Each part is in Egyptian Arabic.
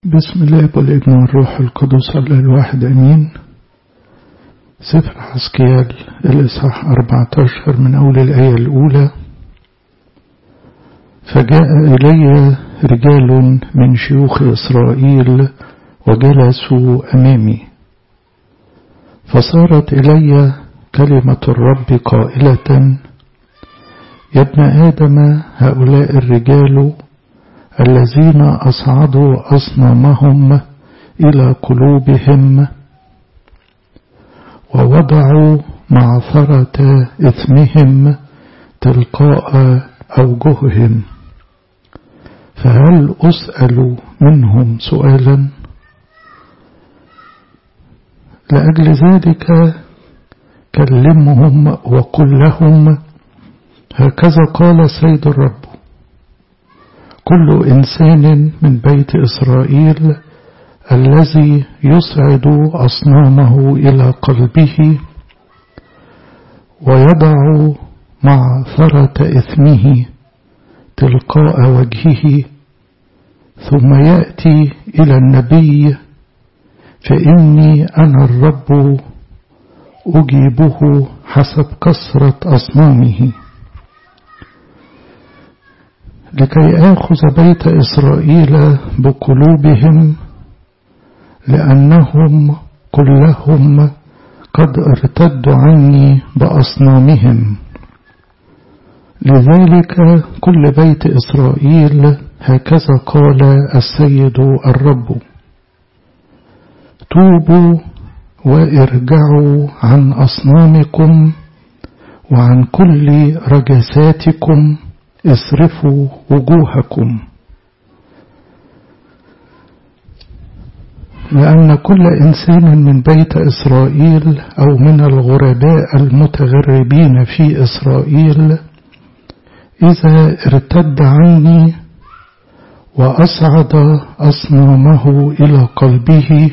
بسم الله والابن والروح القدس الله الواحد أمين سفر حسكيال الإصحاح 14 من أول الآية الأولى فجاء إلي رجال من شيوخ إسرائيل وجلسوا أمامي فصارت إلي كلمة الرب قائلة يا ابن آدم هؤلاء الرجال الذين أصعدوا أصنامهم إلى قلوبهم ووضعوا معثرة إثمهم تلقاء أوجههم فهل أسأل منهم سؤالا لأجل ذلك كلمهم وقل لهم هكذا قال سيد الرب كل إنسان من بيت إسرائيل الذي يصعد أصنامه إلى قلبه ويضع معثرة إثمه تلقاء وجهه ثم يأتي إلى النبي فإني أنا الرب أجيبه حسب كثرة أصنامه لكي آخذ بيت إسرائيل بقلوبهم لأنهم كلهم قد ارتدوا عني بأصنامهم لذلك كل بيت إسرائيل هكذا قال السيد الرب توبوا وارجعوا عن أصنامكم وعن كل رجساتكم اصرفوا وجوهكم لأن كل إنسان من بيت إسرائيل أو من الغرباء المتغربين في إسرائيل إذا ارتد عني وأصعد أصنامه إلى قلبه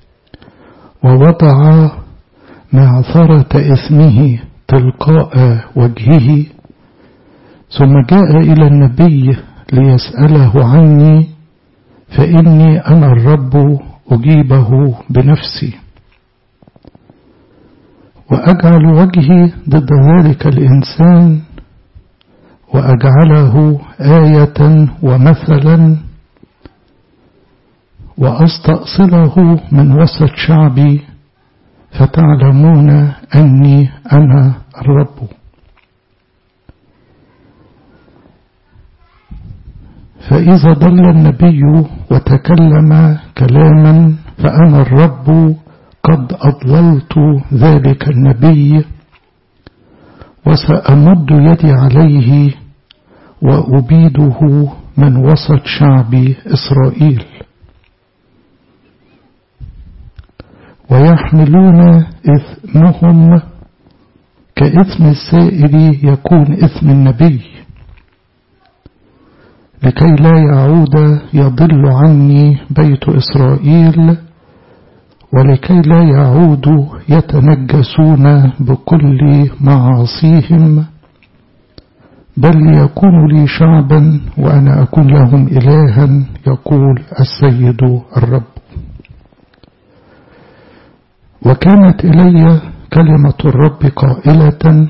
ووضع معثرة إثمه تلقاء وجهه ثم جاء إلى النبي ليسأله عني فإني أنا الرب أجيبه بنفسي وأجعل وجهي ضد ذلك الإنسان وأجعله آية ومثلا وأستأصله من وسط شعبي فتعلمون أني أنا الرب فإذا ضل النبي وتكلم كلاما فأنا الرب قد أضللت ذلك النبي وسأمد يدي عليه وأبيده من وسط شعب إسرائيل ويحملون إثمهم كإثم السائل يكون إثم النبي لكي لا يعود يضل عني بيت إسرائيل ولكي لا يعودوا يتنجسون بكل معاصيهم بل يكون لي شعبا وأنا أكون لهم إلها يقول السيد الرب وكانت إلي كلمة الرب قائلة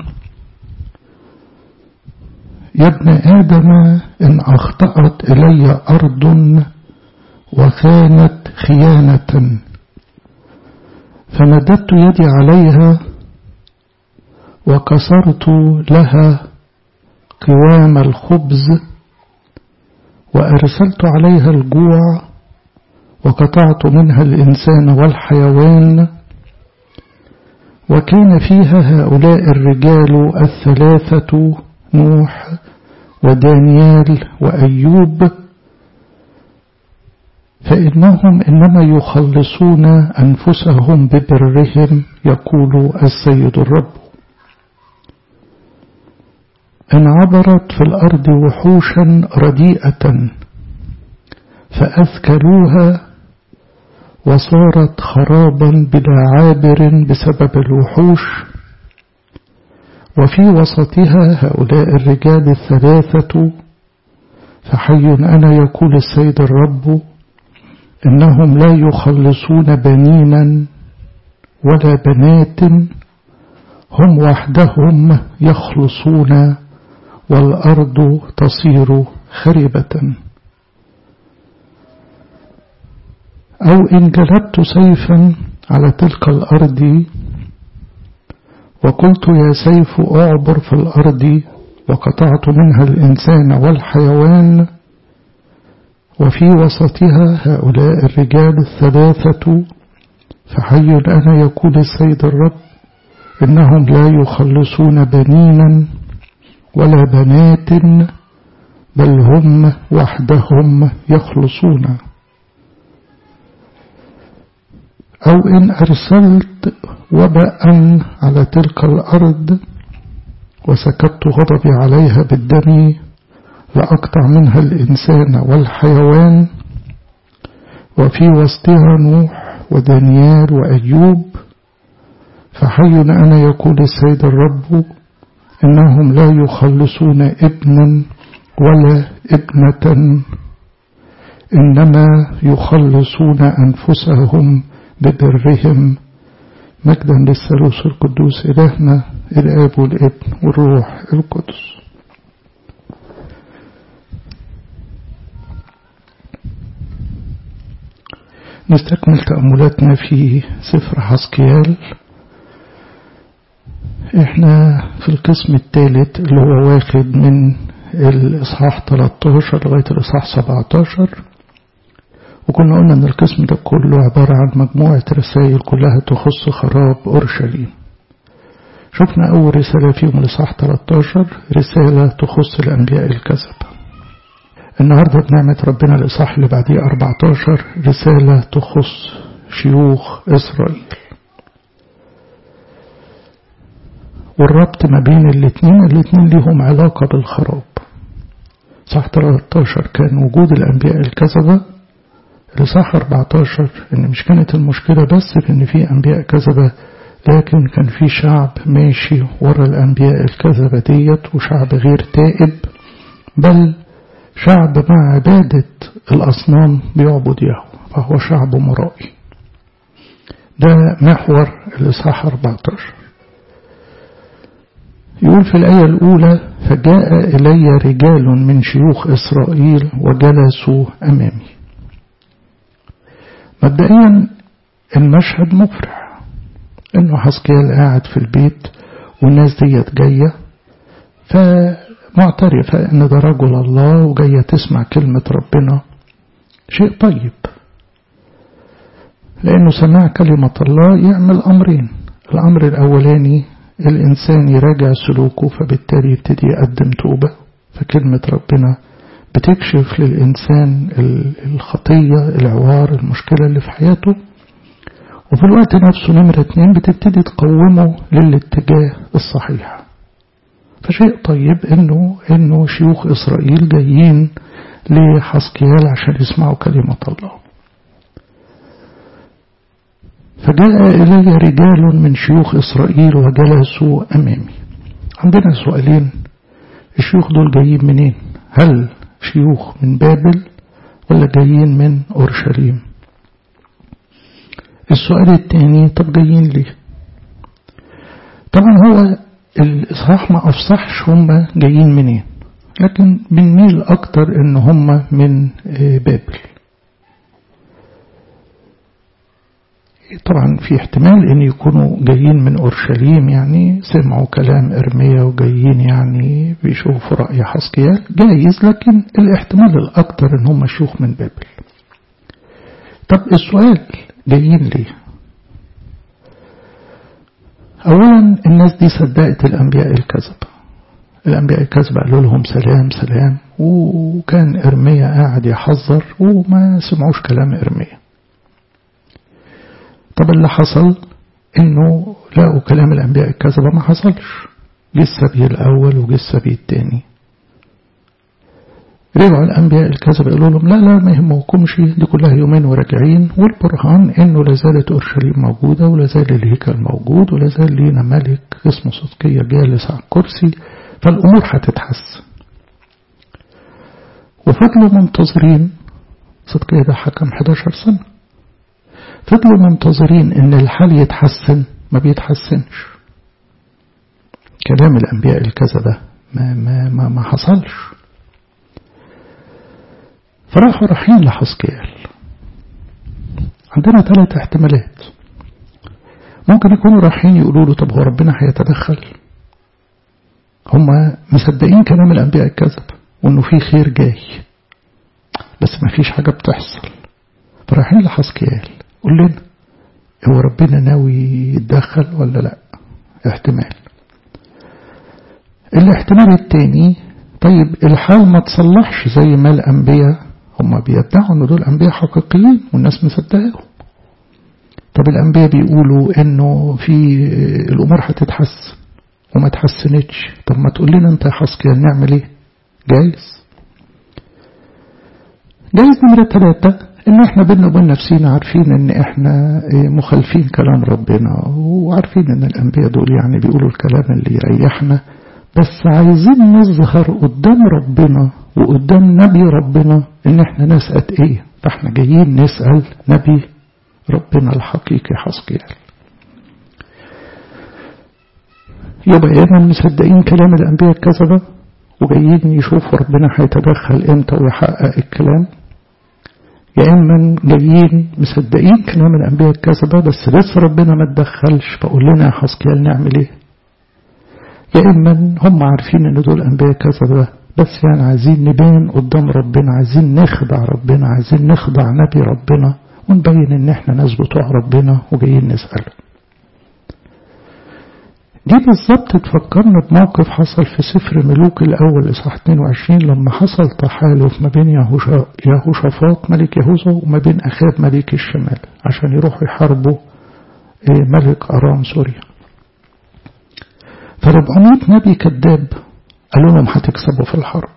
يا ابن آدم إن أخطأت إلي أرض وكانت خيانة فمددت يدي عليها وكسرت لها قوام الخبز وأرسلت عليها الجوع وقطعت منها الإنسان والحيوان وكان فيها هؤلاء الرجال الثلاثة نوح ودانيال وأيوب فإنهم إنما يخلصون أنفسهم ببرهم يقول السيد الرب إن عبرت في الأرض وحوشا رديئة فأثكلوها وصارت خرابا بلا عابر بسبب الوحوش وفي وسطها هؤلاء الرجال الثلاثة فحي أنا يقول السيد الرب إنهم لا يخلصون بنينا ولا بنات هم وحدهم يخلصون والأرض تصير خربة أو إن جلبت سيفا على تلك الأرض وقلت يا سيف أعبر في الأرض وقطعت منها الإنسان والحيوان وفي وسطها هؤلاء الرجال الثلاثة فحي أنا يقول السيد الرب إنهم لا يخلصون بنينا ولا بنات بل هم وحدهم يخلصون أو إن أرسلت وباء على تلك الأرض وسكبت غضبي عليها بالدم لأقطع منها الإنسان والحيوان وفي وسطها نوح ودانيال وأيوب فحي أنا يقول السيد الرب إنهم لا يخلصون ابنا ولا ابنة إنما يخلصون أنفسهم ببرهم مجدا للثالوث القدوس إلهنا الآب والابن والروح القدس نستكمل تأملاتنا في سفر حسكيال احنا في القسم الثالث اللي هو واخد من الإصحاح 13 لغاية الإصحاح 17 وكنا قلنا ان القسم ده كله عبارة عن مجموعة رسائل كلها تخص خراب أورشليم شفنا أول رسالة فيهم الإصحاح 13 رسالة تخص الأنبياء الكذبة النهاردة بنعمة ربنا الإصحاح اللي بعديه 14 رسالة تخص شيوخ إسرائيل والربط ما بين الاتنين الاتنين لهم علاقة بالخراب صح 13 كان وجود الأنبياء الكذبة الإصحاح 14 إن مش كانت المشكلة بس في إن في أنبياء كذبة لكن كان في شعب ماشي ورا الأنبياء الكذبة ديت وشعب غير تائب بل شعب مع عبادة الأصنام بيعبد يهوه فهو شعب مرائي ده محور الإصحاح 14 يقول في الآية الأولى فجاء إلي رجال من شيوخ إسرائيل وجلسوا أمامي مبدئيا المشهد مفرح انه حسكيال قاعد في البيت والناس ديت جاية فمعترفة ان ده رجل الله وجاية تسمع كلمة ربنا شيء طيب لانه سماع كلمة الله يعمل امرين الامر الاولاني الانسان يراجع سلوكه فبالتالي يبتدي يقدم توبة فكلمة ربنا بتكشف للإنسان الخطية العوار المشكلة اللي في حياته وفي الوقت نفسه نمرة اتنين بتبتدي تقومه للاتجاه الصحيح فشيء طيب انه انه شيوخ اسرائيل جايين لحسكيال عشان يسمعوا كلمة الله فجاء إلي رجال من شيوخ إسرائيل وجلسوا أمامي عندنا سؤالين الشيوخ دول جايين منين هل شيوخ من بابل ولا جايين من أورشليم السؤال الثاني طب جايين ليه طبعا هو الإصحاح ما أفصحش هم جايين منين لكن بنميل أكتر إن هم من بابل طبعا في احتمال ان يكونوا جايين من اورشليم يعني سمعوا كلام ارميا وجايين يعني بيشوفوا رأي حسكيال جايز لكن الاحتمال الاكتر ان هم شيوخ من بابل طب السؤال جايين ليه اولا الناس دي صدقت الانبياء الكذبة الانبياء الكذبة قالوا لهم سلام سلام وكان ارميا قاعد يحذر وما سمعوش كلام ارميا طب اللي حصل انه لقوا كلام الانبياء الكذبة ما حصلش جه السبي الاول وجه السبي الثاني رجعوا الانبياء الكذبة قالوا لهم لا لا ما يهمكمش دي كلها يومين وراجعين والبرهان انه لازالت اورشليم موجودة ولازال الهيكل موجود ولازال لينا ملك اسمه صدقية جالس على الكرسي فالامور هتتحسن وفضلوا منتظرين صدقية ده حكم 11 سنة فضلوا منتظرين ان الحال يتحسن ما بيتحسنش كلام الانبياء الكذبة ما, ما, ما, ما حصلش فراحوا رايحين لحسكيال عندنا ثلاث احتمالات ممكن يكونوا رايحين يقولوا له طب هو ربنا هيتدخل هم مصدقين كلام الانبياء الكذب وانه في خير جاي بس ما فيش حاجة بتحصل فرايحين لحسكيال قول لنا هو ربنا ناوي يتدخل ولا لا احتمال الاحتمال التاني طيب الحال ما تصلحش زي ما الأنبياء هم بيدعوا ان دول أنبياء حقيقيين والناس مصدقاهم طب الأنبياء بيقولوا انه في الأمور هتتحسن وما تحسنتش طب ما تقول لنا انت يا حسكيال نعمل ايه جايز جايز نمرة ثلاثة ان احنا بينا وبين نفسينا عارفين ان احنا مخالفين كلام ربنا وعارفين ان الانبياء دول يعني بيقولوا الكلام اللي يريحنا بس عايزين نظهر قدام ربنا وقدام نبي ربنا ان احنا ناس ايه فاحنا جايين نسأل نبي ربنا الحقيقي حسكيال يبقى احنا مصدقين كلام الانبياء الكذبة وجايين يشوفوا ربنا هيتدخل امتى ويحقق الكلام يا إما جايين مصدقين كلام الأنبياء الكذبة بس لسه ربنا ما تدخلش فقول لنا يا حسكيال نعمل إيه يا إما هم عارفين إن دول أنبياء كذبة بس يعني عايزين نبان قدام ربنا عايزين نخدع ربنا عايزين نخدع نبي ربنا ونبين إن إحنا ناس بتوع ربنا وجايين نسأله دي بالظبط تفكرنا بموقف حصل في سفر ملوك الأول إصحاح 22 لما حصل تحالف ما بين يهوشافاط ملك يهوذا وما بين أخاب ملك الشمال عشان يروحوا يحاربوا ملك أرام سوريا ف400 نبي كذاب قالوا لهم هتكسبوا في الحرب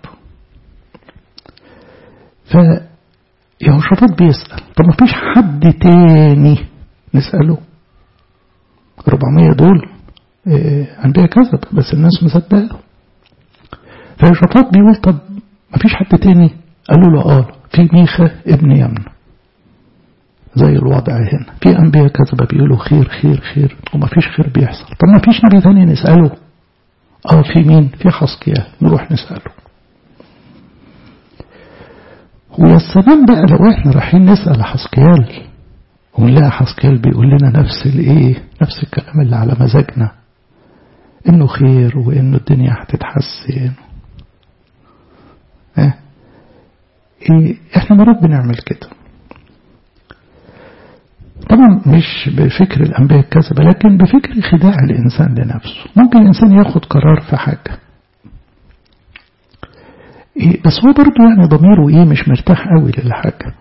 فيهوشافاط بيسأل طب ما فيش حد تاني نسأله 400 دول أنبياء كذب بس الناس مصدقه فيشفاط بيقول طب ما فيش حد تاني قالوا له اه في ميخا ابن يمن زي الوضع هنا في أنبياء كذبة بيقولوا خير خير خير وما فيش خير بيحصل طب ما فيش نبي تاني نسأله اه في مين في حسكيال نروح نسأله ويا سلام بقى لو احنا رايحين نسأل حسكيال ونلاقي حسكيال بيقول لنا نفس الايه نفس الكلام اللي على مزاجنا انه خير وانه الدنيا هتتحسن اه ايه احنا مرات بنعمل كده طبعا مش بفكر الانبياء الكذبة لكن بفكر خداع الانسان لنفسه ممكن الانسان ياخد قرار في حاجة إيه بس هو برضه يعني ضميره ايه مش مرتاح قوي للحاجة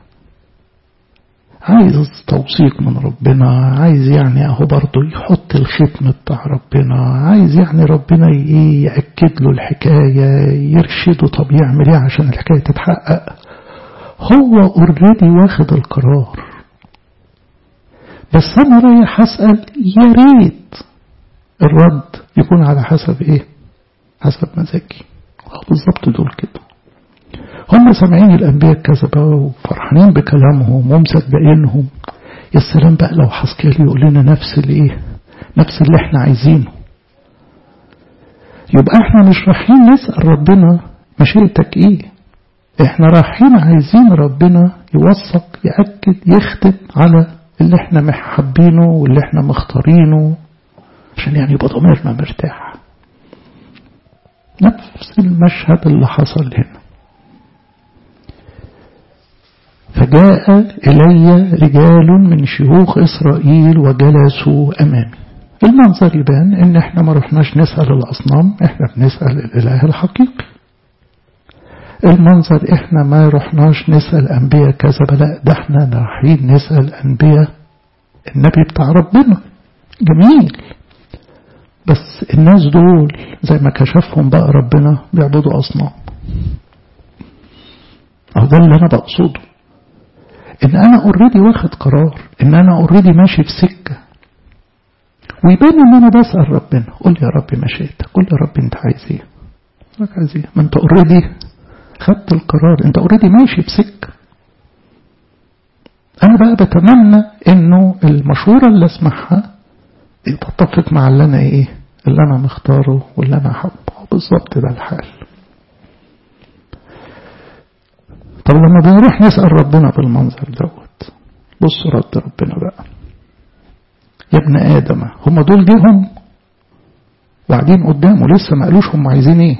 عايز توثيق من ربنا عايز يعني اهو برضه يحط الختم بتاع ربنا عايز يعني ربنا ايه يأكد له الحكاية يرشده طب يعمل ايه عشان الحكاية تتحقق هو اوريدي واخد القرار بس انا رايح اسأل يا ريت الرد يكون على حسب ايه حسب مزاجي بالظبط دول كده هم سامعين الأنبياء الكذبة وفرحانين بكلامهم ومصدقينهم يا سلام بقى لو حسكيال يقول لنا نفس الايه نفس اللي احنا عايزينه يبقى احنا مش رايحين نسأل ربنا مشيئتك ايه احنا رايحين عايزين ربنا يوثق يأكد يختم على اللي احنا محبينه واللي احنا مختارينه عشان يعني يبقى ضميرنا مرتاح نفس المشهد اللي حصل هنا فجاء إلي رجال من شيوخ إسرائيل وجلسوا أمامي المنظر يبان إن إحنا ما رحناش نسأل الأصنام إحنا بنسأل الإله الحقيقي المنظر إحنا ما رحناش نسأل أنبياء كذا لا ده إحنا رايحين نسأل أنبياء النبي بتاع ربنا جميل بس الناس دول زي ما كشفهم بقى ربنا بيعبدوا أصنام أو ده اللي أنا بقصده ان انا اوريدي واخد قرار ان انا اوريدي ماشي في سكة ويبان ان انا بسأل ربنا قول يا رب مشيتك قول يا رب انت عايز ايه عايز ايه ما انت اوريدي خدت القرار انت اوريدي ماشي في سكة أنا بقى بتمنى إنه المشورة اللي أسمعها تتفق مع اللي أنا إيه اللي أنا مختاره واللي أنا حبه بالظبط ده الحال طب لما بنروح نسأل ربنا بالمنظر دوت بص رد ربنا بقى يا ابن آدم هم دول جيهم وقاعدين قدامه لسه ما قالوش هم عايزين ايه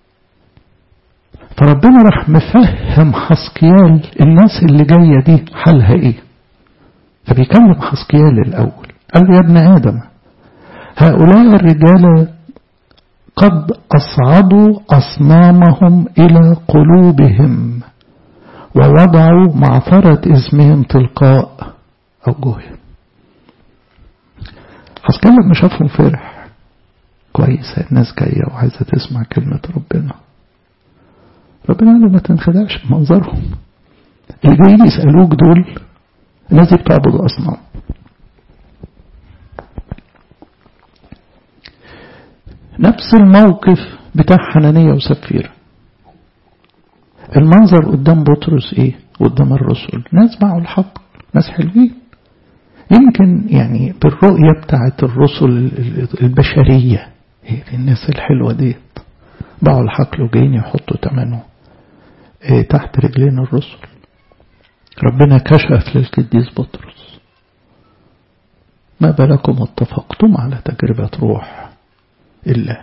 فربنا راح مفهم حسقيال الناس اللي جاية دي حالها ايه فبيكلم حسقيال الأول قال له يا ابن آدم هؤلاء الرجال قد أصعدوا أصنامهم إلى قلوبهم ووضعوا معثرة اسمهم تلقاء أوجههم حسكال لما شافهم فرح كويس الناس جاية وعايزة تسمع كلمة ربنا ربنا قال له ما تنخدعش بمنظرهم اللي جايين يسألوك دول الناس دي بتعبد أصنام نفس الموقف بتاع حنانية وسفيرة المنظر قدام بطرس ايه قدام الرسل ناس معوا الحق ناس حلوين يمكن يعني بالرؤية بتاعت الرسل البشرية إيه الناس الحلوة ديت باعوا الحقل وجايين يحطوا تمنه إيه تحت رجلين الرسل ربنا كشف للقديس بطرس ما بالكم اتفقتم على تجربة روح الله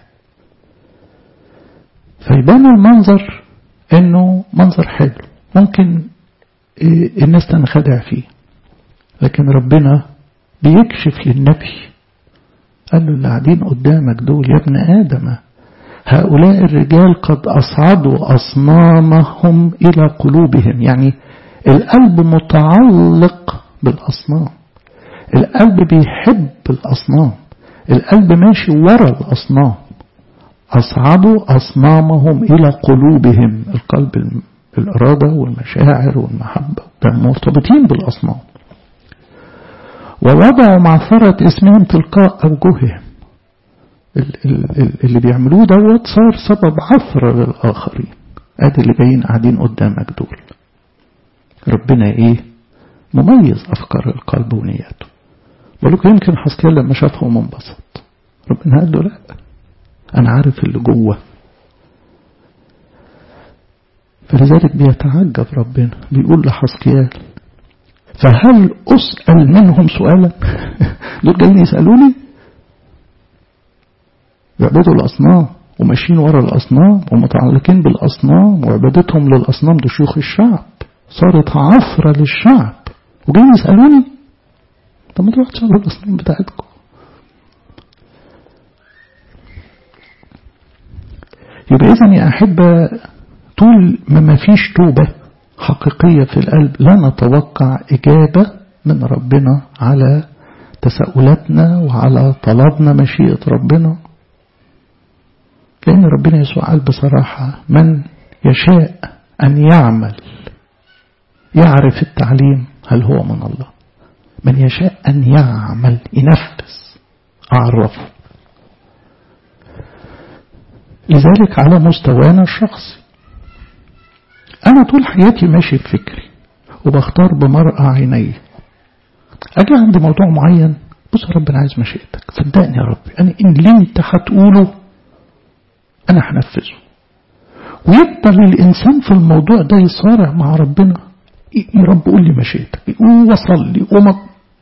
فيبان المنظر انه منظر حلو ممكن الناس تنخدع فيه لكن ربنا بيكشف للنبي قال له اللي قاعدين قدامك دول يا ابن آدم هؤلاء الرجال قد أصعدوا أصنامهم إلى قلوبهم يعني القلب متعلق بالأصنام القلب بيحب الأصنام القلب ماشي ورا الأصنام أصعدوا أصنامهم إلى قلوبهم القلب بالإرادة والمشاعر والمحبة مرتبطين بالأصنام ووضعوا معثرة اسمهم تلقاء أوجههم اللي بيعملوه دوت صار سبب عثرة للآخرين ادي اللي جايين قاعدين قدامك دول ربنا ايه مميز افكار القلب ونياته بقولك يمكن حسكيل لما شافهم انبسط ربنا قال له لا انا عارف اللي جوه فلذلك بيتعجب ربنا بيقول لحسكيال فهل أسأل منهم سؤالا دول جايين يسألوني يعبدوا الأصنام وماشيين ورا الأصنام ومتعلقين بالأصنام وعبادتهم للأصنام دول شيوخ الشعب صارت عفرة للشعب وجايين يسألوني طب ما تروح تشغلوا الأصنام بتاعتكم يبقى إذا يا أحبة طول ما ما فيش توبة حقيقية في القلب لا نتوقع إجابة من ربنا على تساؤلاتنا وعلى طلبنا مشيئة ربنا لأن ربنا يسوع قال بصراحة من يشاء أن يعمل يعرف التعليم هل هو من الله من يشاء أن يعمل ينفذ أعرفه لذلك على مستوانا الشخصي أنا طول حياتي ماشي بفكري وبختار بمرأة عيني أجي عند موضوع معين بص يا رب أنا عايز مشيئتك صدقني يا رب أنا إن اللي أنت هتقوله أنا هنفذه ويفضل الإنسان في الموضوع ده يصارع مع ربنا يا رب قول لي مشيئتك وصلي وما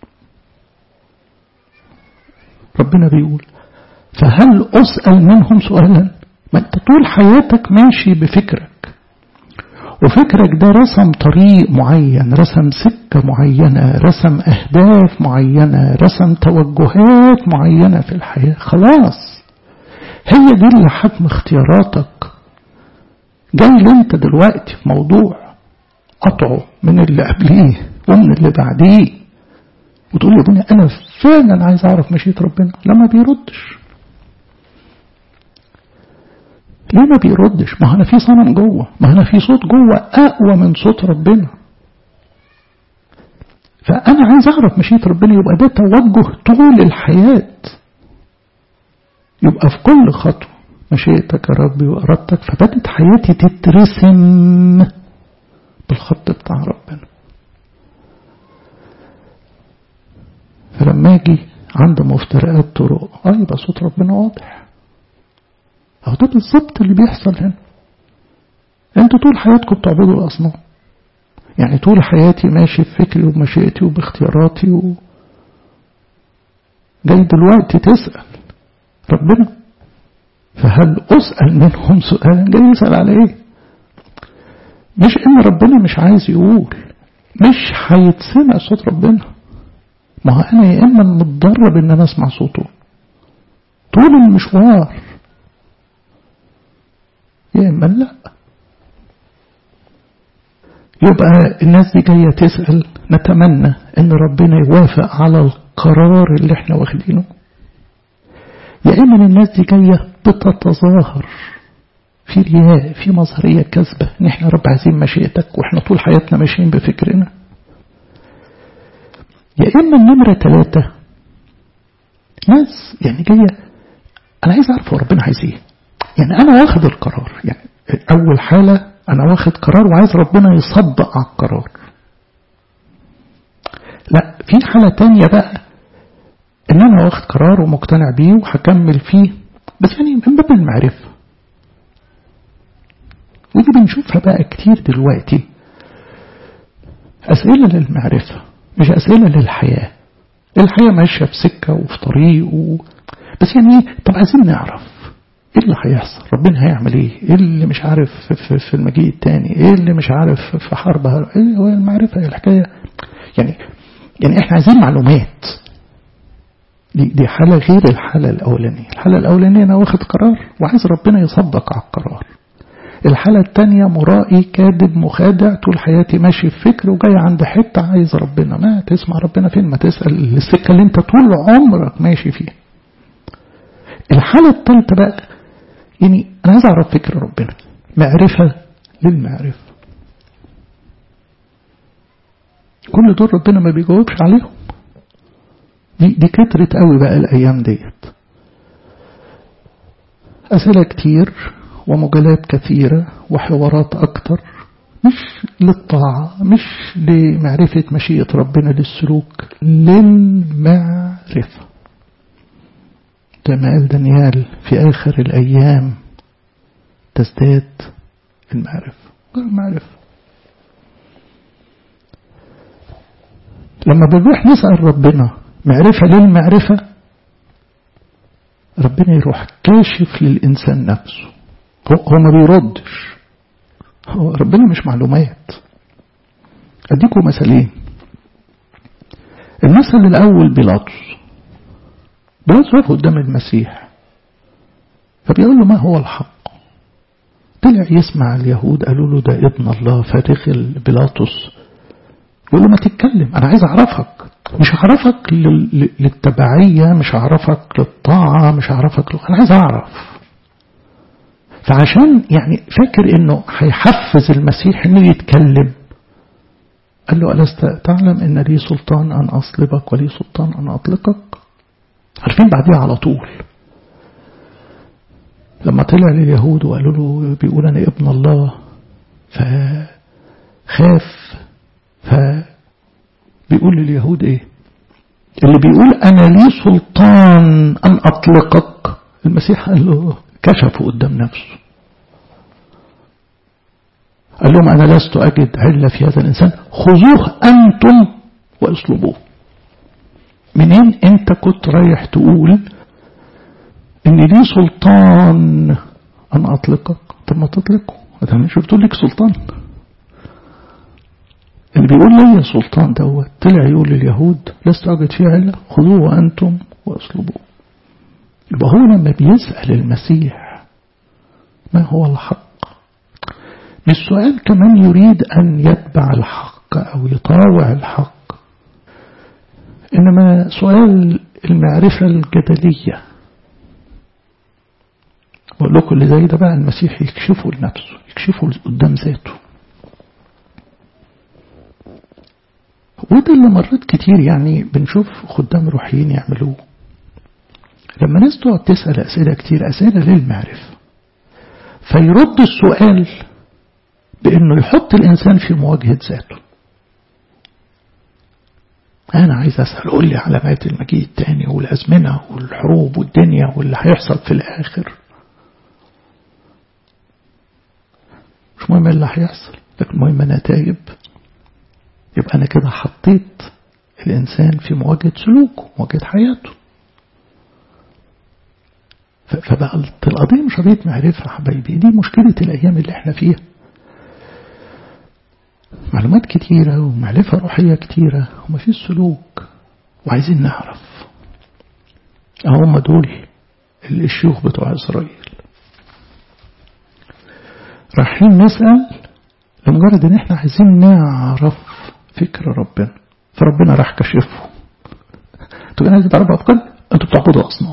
ربنا بيقول فهل أسأل منهم سؤالا ما أنت طول حياتك ماشي بفكرك وفكرك ده رسم طريق معين رسم سكة معينة رسم أهداف معينة رسم توجهات معينة في الحياة خلاص هي دي اللي حكم اختياراتك جاي انت دلوقتي في موضوع قطعه من اللي قبليه ومن اللي بعديه وتقول لي ابني انا فعلا عايز اعرف مشيئة ربنا لا ما بيردش ليه ما بيردش ما انا في صنم جوه ما انا في صوت جوه اقوى من صوت ربنا فانا عايز اعرف مشيئة ربنا يبقى ده توجه طول الحياة يبقى في كل خطوة مشيئتك يا ربي وإرادتك فبدت حياتي تترسم بالخط بتاع ربنا لما اجي عند مفترقات طرق اه يبقى صوت ربنا واضح اهو ده بالظبط اللي بيحصل هنا انتوا طول حياتكم بتعبدوا الاصنام يعني طول حياتي ماشي بفكري وبمشيئتي وباختياراتي و... جاي دلوقتي تسأل ربنا فهل أسأل منهم سؤالا جاي يسأل على ايه مش ان ربنا مش عايز يقول مش هيتسمع صوت ربنا ما هو انا يا اما متدرب ان انا اسمع صوته طول المشوار يا اما لا يبقى الناس دي جاية تسأل نتمنى ان ربنا يوافق على القرار اللي احنا واخدينه يا اما الناس دي جاية بتتظاهر في رياء في مظهرية كذبة ان احنا رب عايزين مشيئتك واحنا طول حياتنا ماشيين بفكرنا يا اما النمرة ثلاثة ناس يعني جاية انا عايز اعرف هو ربنا عايز ايه يعني انا واخد القرار يعني اول حالة انا واخد قرار وعايز ربنا يصدق على القرار لا في حالة تانية بقى ان انا واخد قرار ومقتنع بيه وهكمل فيه بس يعني من باب المعرفة ودي بنشوفها بقى كتير دلوقتي أسئلة للمعرفة مش أسئلة للحياة الحياة ماشية في سكة وفي طريق و... بس يعني طب عايزين نعرف ايه اللي هيحصل ربنا هيعمل ايه ايه اللي مش عارف في, في المجيء التاني ايه اللي مش عارف في حرب ايه هو المعرفة الحكاية يعني يعني احنا عايزين معلومات دي, دي حالة غير الحالة الأولانية الحالة الأولانية أنا واخد قرار وعايز ربنا يصدق على القرار الحالة التانية مرائي كاذب مخادع طول حياتي ماشي في فكر وجاي عند حتة عايز ربنا ما تسمع ربنا فين ما تسأل السكة اللي انت طول عمرك ماشي فيها الحالة التالتة بقى يعني أنا عايز أعرف فكر ربنا معرفة للمعرفة كل دول ربنا ما بيجاوبش عليهم دي, دي كترت قوي بقى الأيام ديت أسئلة كتير ومجالات كثيرة وحوارات أكتر مش للطاعة مش لمعرفة مشيئة ربنا للسلوك للمعرفة كما قال دانيال في آخر الأيام تزداد المعرفة المعرفة لما بنروح نسأل ربنا معرفة للمعرفة ربنا يروح كاشف للإنسان نفسه هو, هو ما بيردش هو ربنا مش معلومات أديكم مثالين المثل الأول بيلاطس بيلاطس واقف قدام المسيح فبيقول له ما هو الحق طلع يسمع اليهود قالوا له ده ابن الله فدخل بيلاطس يقول له ما تتكلم أنا عايز أعرفك مش هعرفك للتبعية مش هعرفك للطاعة مش هعرفك أنا عايز أعرف فعشان يعني فاكر انه هيحفز المسيح انه يتكلم قال له ألست تعلم ان لي سلطان ان اصلبك ولي سلطان ان اطلقك عارفين بعديها على طول لما طلع لليهود وقالوا له بيقول انا ابن الله فخاف فبيقول لليهود ايه اللي بيقول انا لي سلطان ان اطلقك المسيح قال له كشفوا قدام نفسه قال لهم أنا لست أجد علة في هذا الإنسان خذوه أنتم واسلبوه منين أنت كنت رايح تقول إن لي سلطان أن أطلقك طب ما تطلقه أنا مش بتقول لك سلطان اللي بيقول لي سلطان دوت طلع يقول لليهود لست أجد فيه علة خذوه أنتم واسلبوه يبقى هو لما بيسأل المسيح ما هو الحق مش سؤال كمان يريد أن يتبع الحق أو يطاوع الحق إنما سؤال المعرفة الجدلية بقول لكم اللي زي ده بقى المسيح يكشفه لنفسه يكشفه قدام ذاته وده اللي مرات كتير يعني بنشوف خدام روحيين يعملوه لما ناس تقعد تسأل أسئلة كتير أسئلة للمعرفة فيرد السؤال بأنه يحط الإنسان في مواجهة ذاته أنا عايز أسأل قول لي علامات المجيء التاني والأزمنة والحروب والدنيا واللي هيحصل في الآخر مش مهم اللي هيحصل لكن المهم أنا تايب يبقى أنا كده حطيت الإنسان في مواجهة سلوكه مواجهة حياته فبقى القضية مش قضية معرفة حبايبي دي مشكلة الأيام اللي احنا فيها معلومات كتيرة ومعرفة روحية كتيرة وما فيش سلوك وعايزين نعرف هم دول الشيوخ بتوع إسرائيل رايحين نسأل لمجرد ان احنا عايزين نعرف فكر ربنا فربنا راح كشفه انتوا عايزين تعرفوا افكار انتوا بتعبدوا اصنام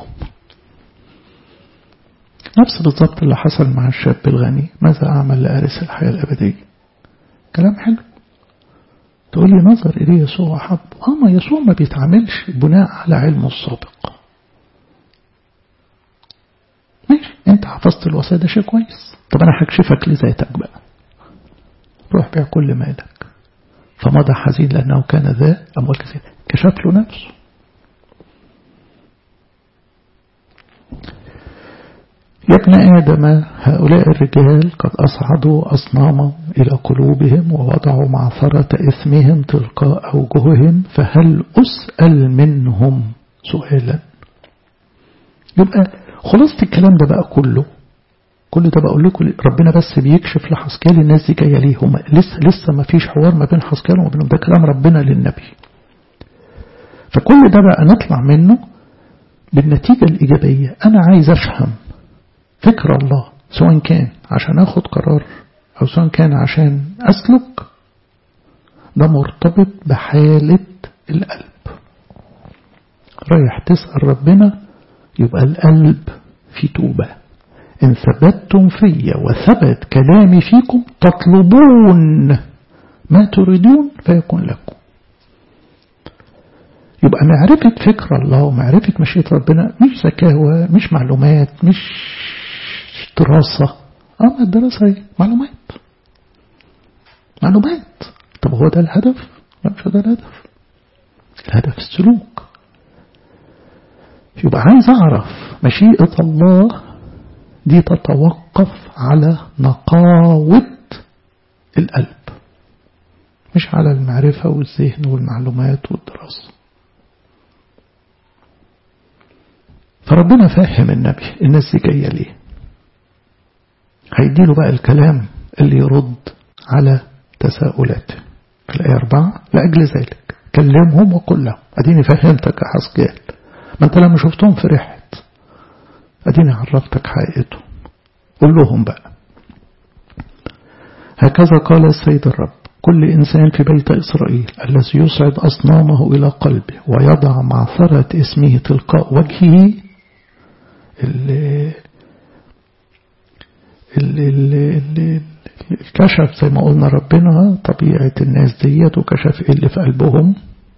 نفس بالظبط اللي حصل مع الشاب الغني ماذا أعمل لأرث الحياة الأبدية كلام حلو تقول لي نظر إليه يسوع حب آه ما يسوع ما بيتعاملش بناء على علمه السابق ماشي انت حفظت الوصايا ده شيء كويس طب انا هكشفك لذاتك بقى روح بيع كل مالك فمضى حزين لأنه كان ذا أموال كثير كشف له نفسه يا ابن آدم هؤلاء الرجال قد أصعدوا أصنامهم إلى قلوبهم ووضعوا معثرة إثمهم تلقاء أوجههم فهل أسأل منهم سؤالا يبقى خلاصة الكلام ده بقى كله كل ده بقول لكم ربنا بس بيكشف لحسكال الناس دي جايه ليه هم لسه لسه ما فيش حوار ما بين حسكال وما بينهم ده كلام ربنا للنبي فكل ده بقى نطلع منه بالنتيجة الإيجابية أنا عايز أفهم فكر الله سواء كان عشان أخد قرار أو سواء كان عشان أسلك ده مرتبط بحالة القلب رايح تسأل ربنا يبقى القلب في توبة إن ثبتتم في وثبت كلامي فيكم تطلبون ما تريدون فيكون لكم يبقى معرفة فكر الله ومعرفة مشيئة ربنا مش زكاوة مش معلومات مش دراسة أما الدراسة هي معلومات معلومات طب هو ده الهدف؟ لا مش ده الهدف الهدف السلوك يبقى عايز أعرف مشيئة الله دي تتوقف على نقاوة القلب مش على المعرفة والذهن والمعلومات والدراسة فربنا فاهم النبي الناس دي جاية ليه هيديله بقى الكلام اللي يرد على تساؤلاته في الآية أربعة لأجل ذلك كلمهم وقل لهم أديني فهمتك يا حسكال ما أنت لما شفتهم فرحت أديني عرفتك حقيقتهم قل لهم بقى هكذا قال السيد الرب كل إنسان في بيت إسرائيل الذي يصعد أصنامه إلى قلبه ويضع معثرة اسمه تلقاء وجهه اللي اللي الكشف زي ما قلنا ربنا طبيعة الناس ديت وكشف اللي في قلبهم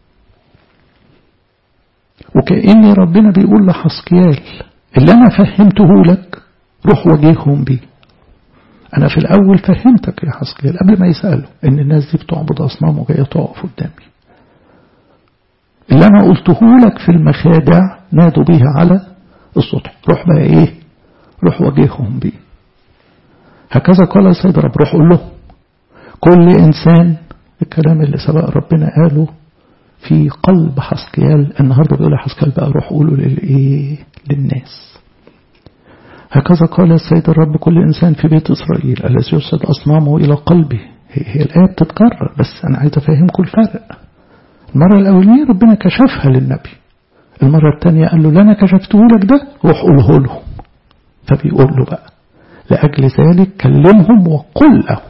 وكأن ربنا بيقول لحسكيال اللي أنا فهمته لك روح واجههم بيه أنا في الأول فهمتك يا حسكيال قبل ما يسألوا إن الناس دي بتعبد أصنام وجاية تقف قدامي اللي أنا قلته لك في المخادع نادوا بيها على السطح روح بقى إيه روح واجههم بيه هكذا قال السيد رب روح قول له كل إنسان الكلام اللي سبق ربنا قاله في قلب حسكيال النهاردة بيقول حسكيال بقى روح قوله للإيه للناس هكذا قال السيد الرب كل إنسان في بيت إسرائيل الذي يسد أصنامه إلى قلبه هي, هي الآية بتتكرر بس أنا عايز أفهمكم الفرق المرة الأولانية ربنا كشفها للنبي المرة الثانية قال له لا كشفته لك ده روح قوله لهم فبيقول له بقى لأجل ذلك كلمهم وقل لهم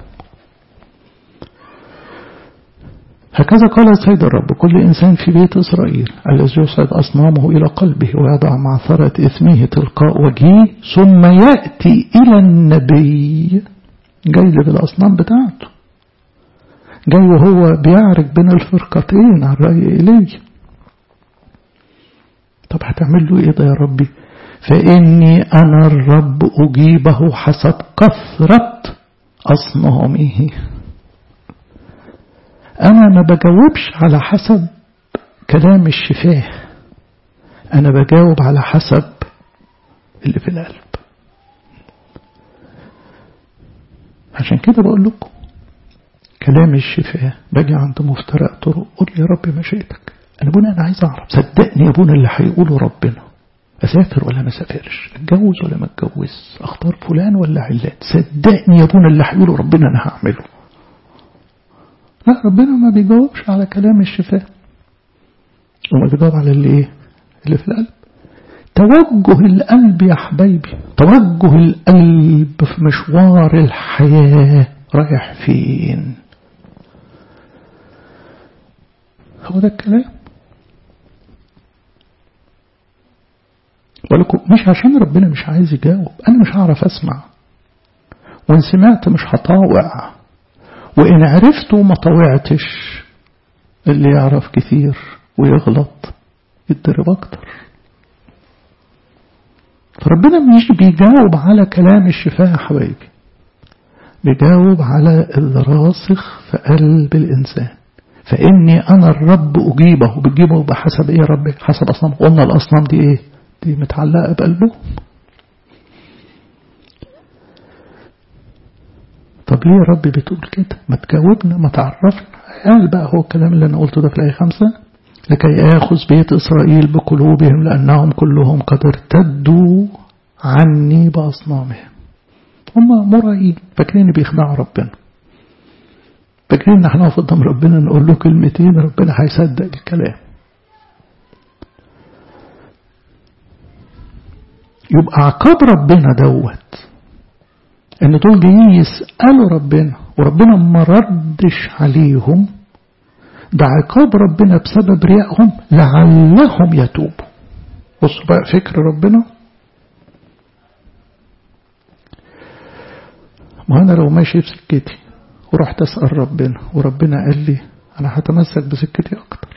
هكذا قال السيد الرب كل إنسان في بيت إسرائيل الذي يصعد أصنامه إلى قلبه ويضع معثرة إثمه تلقاء وجهه ثم يأتي إلى النبي جاي بالأصنام بتاعته جاي وهو بيعرج بين الفرقتين على الرأي إليه طب هتعمل له إيه ده يا ربي فإني أنا الرب أجيبه حسب كثرة أصنامه أنا ما بجاوبش على حسب كلام الشفاه أنا بجاوب على حسب اللي في القلب عشان كده بقول لكم كلام الشفاه باجي عند مفترق طرق قول لي يا رب مشيئتك أنا بنا أنا عايز أعرف صدقني يا بنا اللي هيقوله ربنا أسافر ولا ما أسافرش أتجوز ولا ما أتجوز أختار فلان ولا علان صدقني يا بنا اللي هيقوله ربنا أنا هعمله لا ربنا ما بيجاوبش على كلام الشفاه وما بيجاوب على اللي ايه اللي في القلب توجه القلب يا حبايبي توجه القلب في مشوار الحياة رايح فين هو ده الكلام ولكم مش عشان ربنا مش عايز يجاوب أنا مش هعرف أسمع وإن سمعت مش هطاوع وإن عرفت وما طوعتش اللي يعرف كثير ويغلط يتدرب أكتر فربنا مش بيجاوب على كلام الشفاء يا حبايبي بيجاوب على الراسخ في قلب الإنسان فإني أنا الرب أجيبه بتجيبه بحسب إيه يا ربي حسب أصنام قلنا الأصنام دي إيه دي متعلقة بقلبه طب ليه يا رب بتقول كده ما تجاوبنا ما تعرفنا قال بقى هو الكلام اللي أنا قلته ده في الآية خمسة لكي آخذ بيت إسرائيل بقلوبهم لأنهم كلهم قد ارتدوا عني بأصنامهم هم مرائين فاكرين بيخدعوا ربنا فاكرين ان احنا نقف قدام ربنا نقول له كلمتين ربنا هيصدق الكلام يبقى عقاب ربنا دوت ان دول جايين يسألوا ربنا وربنا ما ردش عليهم ده عقاب ربنا بسبب ريائهم لعلهم يتوبوا بصوا بقى فكر ربنا ما أنا لو ماشي في سكتي ورحت أسأل ربنا وربنا قال لي أنا هتمسك بسكتي أكتر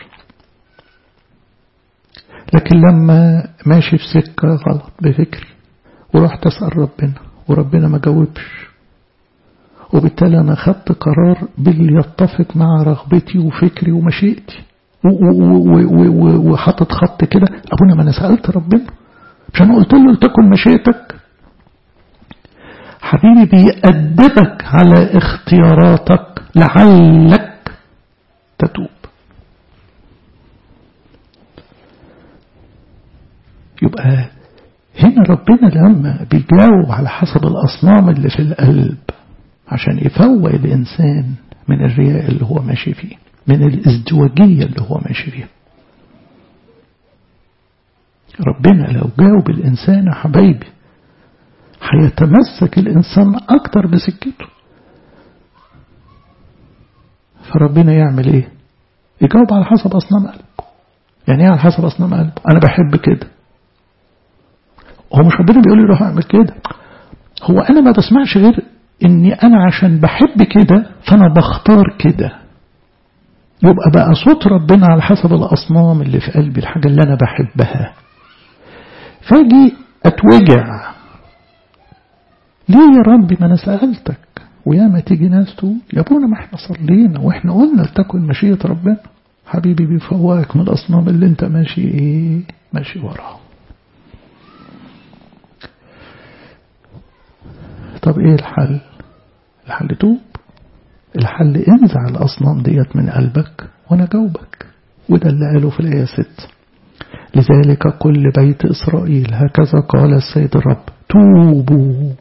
لكن لما ماشي في سكة غلط بفكري ورحت أسأل ربنا وربنا ما جاوبش وبالتالي أنا خدت قرار باللي يتفق مع رغبتي وفكري ومشيئتي وحطت خط كده أبونا ما أنا سألت ربنا مش أنا قلت له لتكن مشيئتك حبيبي بيأدبك على اختياراتك لعلك تتوب يبقى هنا ربنا لما بيجاوب على حسب الأصنام اللي في القلب عشان يفوق الإنسان من الرياء اللي هو ماشي فيه من الازدواجية اللي هو ماشي فيها ربنا لو جاوب الإنسان يا حبايبي هيتمسك الإنسان أكتر بسكته فربنا يعمل إيه يجاوب على حسب أصنام قلبه يعني إيه على حسب أصنام قلبه أنا بحب كده هو مش ربنا بيقول لي روح أعمل كده هو أنا ما بسمعش غير إني أنا عشان بحب كده فأنا بختار كده يبقى بقى صوت ربنا على حسب الأصنام اللي في قلبي الحاجة اللي أنا بحبها فاجي أتوجع ليه يا ربي ما أنا سألتك وياما تيجي ناس تقول يا ابونا ما احنا صلينا واحنا قلنا لتكن مشيئة ربنا حبيبي بيفوقك من الأصنام اللي انت ماشي ايه ماشي وراها طب ايه الحل الحل توب الحل انزع الأصنام ديت من قلبك وانا جاوبك وده اللي قاله في الآية 6 لذلك كل بيت إسرائيل هكذا قال السيد الرب توبوا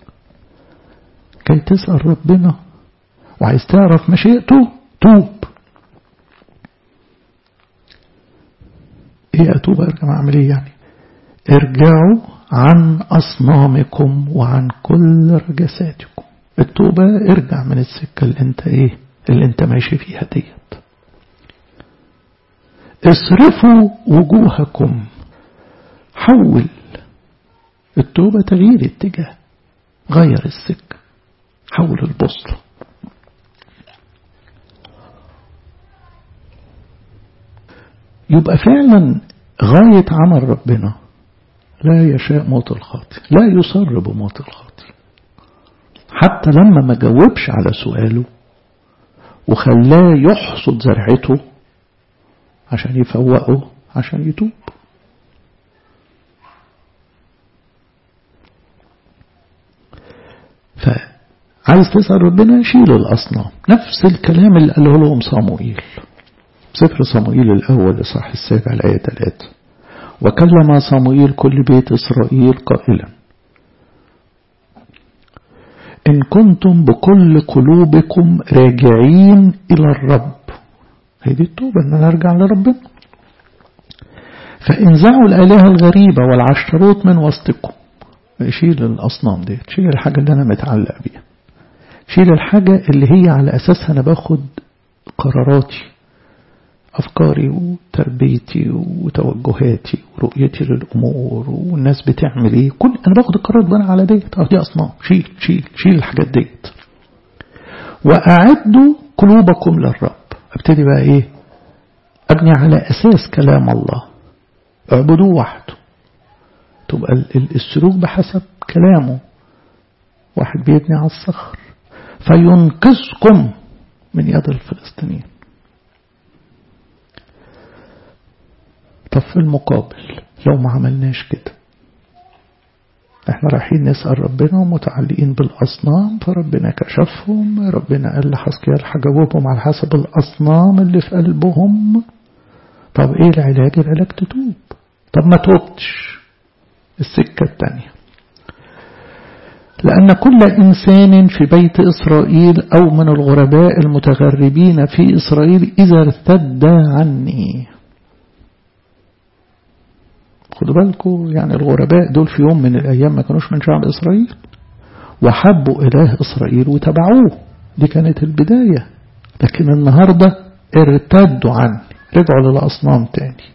كي تسأل ربنا وعايز تعرف مشيئته توب ايه اتوب ارجع اعمل ايه يعني ارجعوا عن اصنامكم وعن كل رجساتكم التوبة ارجع من السكة اللي انت ايه اللي انت ماشي فيها ديت اصرفوا وجوهكم حول التوبة تغيير اتجاه غير السكة حول البوصلة يبقى فعلا غاية عمل ربنا لا يشاء موت الخاطئ لا يصر بموت الخاطئ حتى لما ما جاوبش على سؤاله وخلاه يحصد زرعته عشان يفوقه عشان يتوب فعايز تسأل ربنا شيل الأصنام نفس الكلام اللي قاله لهم صاموئيل سفر صاموئيل الأول لصح السابع الآية 3 وكلم صاموئيل كل بيت إسرائيل قائلا إن كنتم بكل قلوبكم راجعين إلى الرب هي دي التوبة أن نرجع لربنا فانزعوا الآلهة الغريبة والعشتروت من وسطكم شيل الأصنام دي شيل الحاجة اللي أنا متعلق بيها شيل الحاجة اللي هي على أساسها أنا باخد قراراتي أفكاري وتربيتي وتوجهاتي ورؤيتي للأمور والناس بتعمل إيه كل أنا باخد القرارات بناء على ديت أه دي أصنام شيل شيل شيل الحاجات ديت وأعدوا قلوبكم للرب ابتدي بقى إيه أبني على أساس كلام الله اعبدوه وحده تبقى السلوك بحسب كلامه واحد بيبني على الصخر فينقذكم من يد الفلسطينيين طب في المقابل لو ما عملناش كده احنا رايحين نسأل ربنا ومتعلقين بالأصنام فربنا كشفهم ربنا قال لحسكيال هجاوبهم على حسب الأصنام اللي في قلبهم طب ايه العلاج العلاج تتوب طب ما توبتش السكة الثانية لأن كل إنسان في بيت إسرائيل أو من الغرباء المتغربين في إسرائيل إذا ارتد عني خدوا بالكم يعني الغرباء دول في يوم من الأيام ما كانوش من شعب إسرائيل وحبوا إله إسرائيل وتبعوه دي كانت البداية لكن النهاردة ارتدوا عني رجعوا للأصنام تاني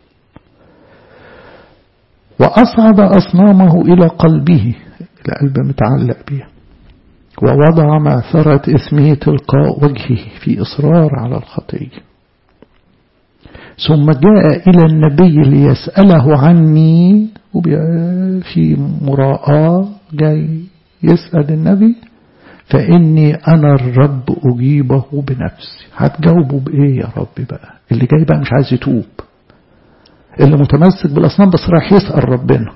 وأصعد أصنامه إلى قلبه القلب متعلق بها ووضع معثرة اسمه تلقاء وجهه في إصرار على الخطية ثم جاء إلى النبي ليسأله عني في مراءة جاي يسأل النبي فإني أنا الرب أجيبه بنفسي هتجاوبه بإيه يا رب بقى اللي جاي بقى مش عايز يتوب اللي متمسك بالأصنام بس رايح يسأل ربنا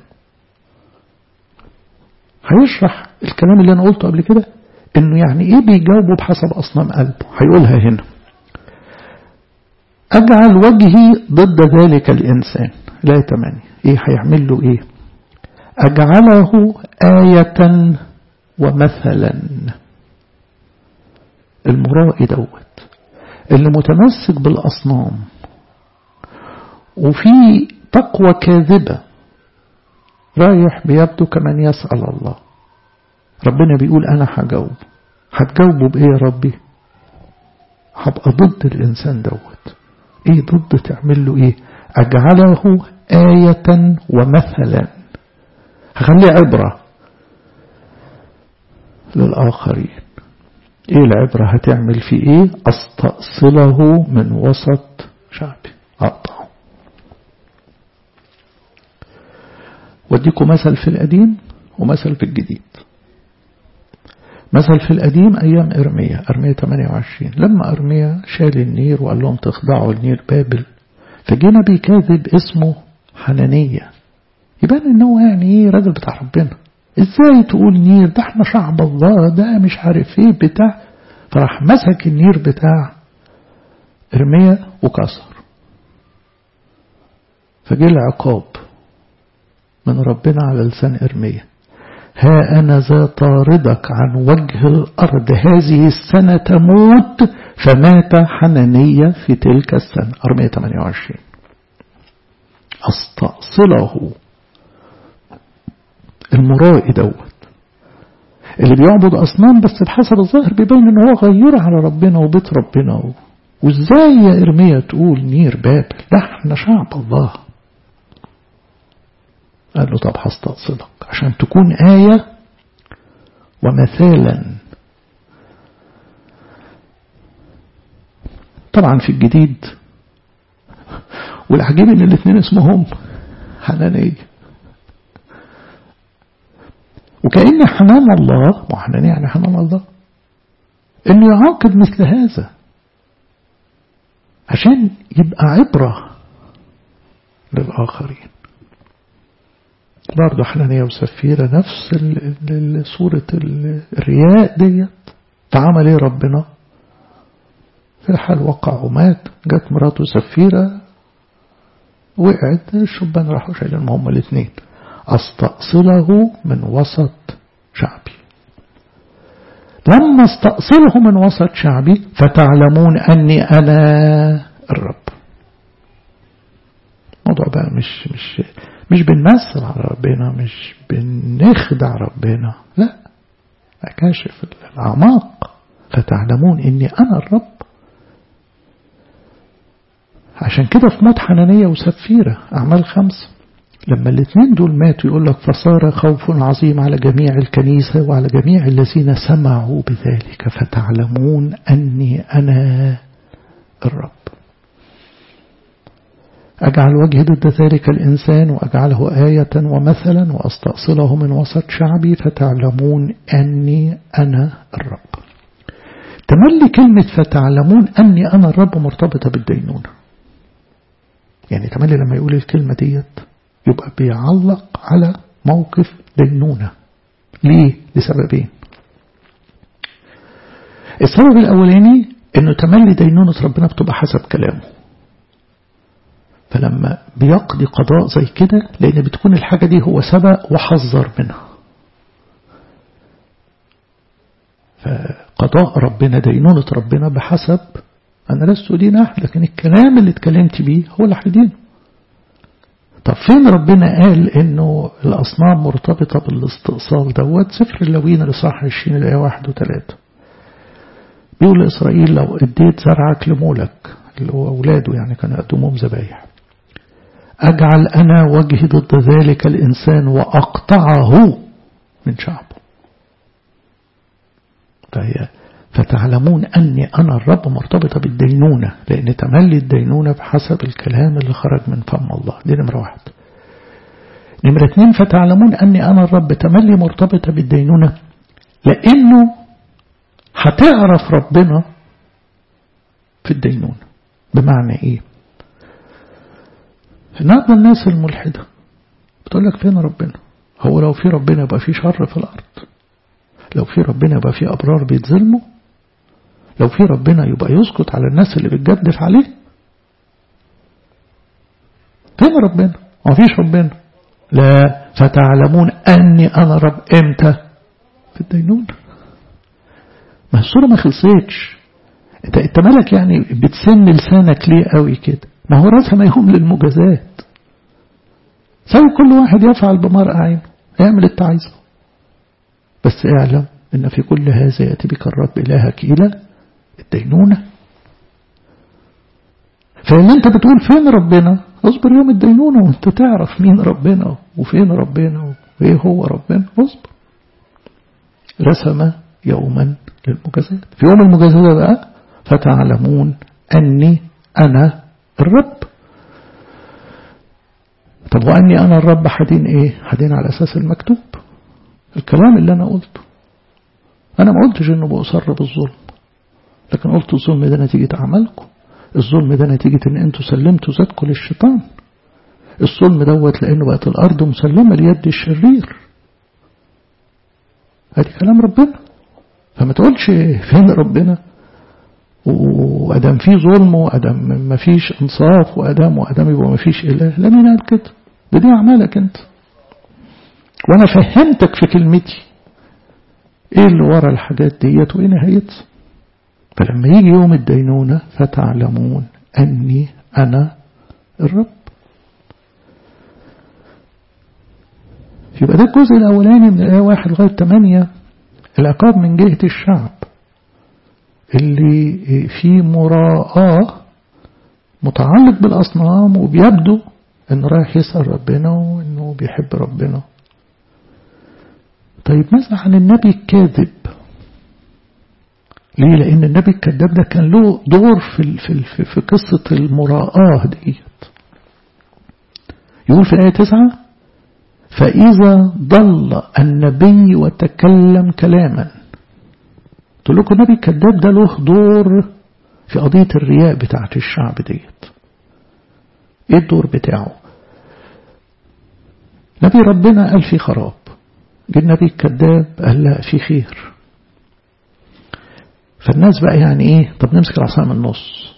هيشرح الكلام اللي أنا قلته قبل كده إنه يعني إيه بيجاوبه بحسب أصنام قلبه هيقولها هنا أجعل وجهي ضد ذلك الإنسان لا يتمني إيه هيعمل له إيه أجعله آية ومثلا المرائي دوت اللي متمسك بالأصنام وفي تقوى كاذبة رايح بيبدو كمن يسأل الله ربنا بيقول أنا هجاوب هتجاوبه بإيه يا ربي هبقى ضد الإنسان دوت إيه ضد تعمل له إيه أجعله آية ومثلا هخليه عبرة للآخرين إيه العبرة هتعمل فيه إيه أستأصله من وسط شعبي أقطعه وديكم مثل في القديم ومثل في الجديد مثل في القديم أيام إرميا إرميا 28 لما إرميا شال النير وقال لهم تخضعوا النير بابل فجينا بيكاذب اسمه حنانية يبان إنه يعني إيه راجل بتاع ربنا إزاي تقول نير ده احنا شعب الله ده مش عارف إيه بتاع فراح مسك النير بتاع إرميا وكسر فجه العقاب من ربنا على لسان إرميا ها أنا ذا طاردك عن وجه الأرض هذه السنة تموت فمات حنانية في تلك السنة أرمية 28 أستأصله المرائي دوت اللي بيعبد أصنام بس بحسب الظاهر بيبين إن هو غير على ربنا وبيت ربنا وإزاي يا إرميا تقول نير بابل ده احنا شعب الله قال له طب هستأصلك عشان تكون آية ومثالا طبعا في الجديد والعجيب ان الاثنين اسمهم حنانية وكأن حنان الله وحنان يعني حنان الله انه يعاقب مثل هذا عشان يبقى عبرة للآخرين برضه حنانية وسفيرة نفس صورة الرياء ديت فعمل ايه ربنا في الحال وقع ومات جت مراته سفيرة وقعت الشبان راحوا شايلين هم الاثنين استأصله من وسط شعبي لما استأصله من وسط شعبي فتعلمون أني أنا الرب الموضوع بقى مش مش مش بنمثل على ربنا مش بنخدع ربنا لا أكاشف الأعماق فتعلمون إني أنا الرب عشان كده في موت حنانية وسفيرة أعمال خمسة لما الاثنين دول ماتوا يقول لك فصار خوف عظيم على جميع الكنيسة وعلى جميع الذين سمعوا بذلك فتعلمون أني أنا الرب أجعل وجهي ضد ذلك الإنسان وأجعله آية ومثلا وأستأصله من وسط شعبي فتعلمون أني أنا الرب تملي كلمة فتعلمون أني أنا الرب مرتبطة بالدينونة يعني تملي لما يقول الكلمة ديت يبقى بيعلق على موقف دينونة ليه؟ لسببين السبب الأولاني أنه تملي دينونة ربنا بتبقى حسب كلامه فلما بيقضي قضاء زي كده لأن بتكون الحاجة دي هو سبق وحذر منها فقضاء ربنا دينونة ربنا بحسب أنا لست أدين أحد لكن الكلام اللي اتكلمت بيه هو اللي هيدينه طب فين ربنا قال انه الاصنام مرتبطة بالاستئصال دوت سفر اللوين الاصحاح 20 الايه 1 و3 بيقول لاسرائيل لو اديت زرعك لمولك اللي هو اولاده يعني كانوا يقدموهم ذبايح اجعل انا وجهي ضد ذلك الانسان واقطعه من شعبه فهي فتعلمون أني أنا الرب مرتبطة بالدينونة لأن تملي الدينونة بحسب الكلام اللي خرج من فم الله دي نمرة واحد نمرة اتنين فتعلمون أني أنا الرب تملي مرتبطة بالدينونة لأنه هتعرف ربنا في الدينونة بمعنى إيه النهارده الناس الملحدة بتقول لك فين ربنا هو لو في ربنا يبقى في شر في الأرض لو في ربنا يبقى في أبرار بيتظلموا لو في ربنا يبقى يسكت على الناس اللي بتجدف عليه فين ربنا ما فيش ربنا لا فتعلمون أني أنا رب إمتى في الدينون ما الصورة ما خلصتش انت انت مالك يعني بتسن لسانك ليه قوي كده ما هو رسم يوم للمجازات سوي كل واحد يفعل بمرء عينه اعمل انت عايزه بس اعلم ان في كل هذا يأتي بك الرب إلهك إلى الدينونة فإن أنت بتقول فين ربنا اصبر يوم الدينونة وانت تعرف مين ربنا وفين ربنا وإيه هو ربنا اصبر رسم يوما للمجازات في يوم المجازات بقى فتعلمون أني أنا الرب طب وأني أنا الرب حدين إيه حدين على أساس المكتوب الكلام اللي أنا قلته أنا ما قلتش إنه بأصر بالظلم لكن قلت الظلم ده نتيجة أعمالكم الظلم ده نتيجة إن أنتوا سلمتوا ذاتكم للشيطان الظلم دوت لأنه بقت الأرض مسلمة ليد الشرير هذه كلام ربنا فما تقولش فين ربنا وأدام في ظلم وأدام ما فيش إنصاف وأدام وأدام يبقى ما فيش إله لا مين قال كده ده دي أعمالك أنت وأنا فهمتك في كلمتي إيه اللي ورا الحاجات ديت وإيه نهايتها فلما يجي يوم الدينونة فتعلمون أني أنا الرب يبقى ده الجزء الأولاني من الآية واحد لغاية ثمانية العقاب من جهة الشعب اللي فيه مراءة متعلق بالأصنام وبيبدو انه رايح يسأل ربنا وانه بيحب ربنا طيب ماذا عن النبي الكاذب ليه لأن النبي الكذاب ده كان له دور في في في قصة المراءة ديت يقول في الآية تسعة فإذا ضل النبي وتكلم كلاما قلت لكم النبي الكذاب ده له دور في قضية الرياء بتاعت الشعب ديت ايه الدور بتاعه نبي ربنا قال في خراب جه النبي الكذاب قال لا في خير فالناس بقى يعني ايه طب نمسك العصا من النص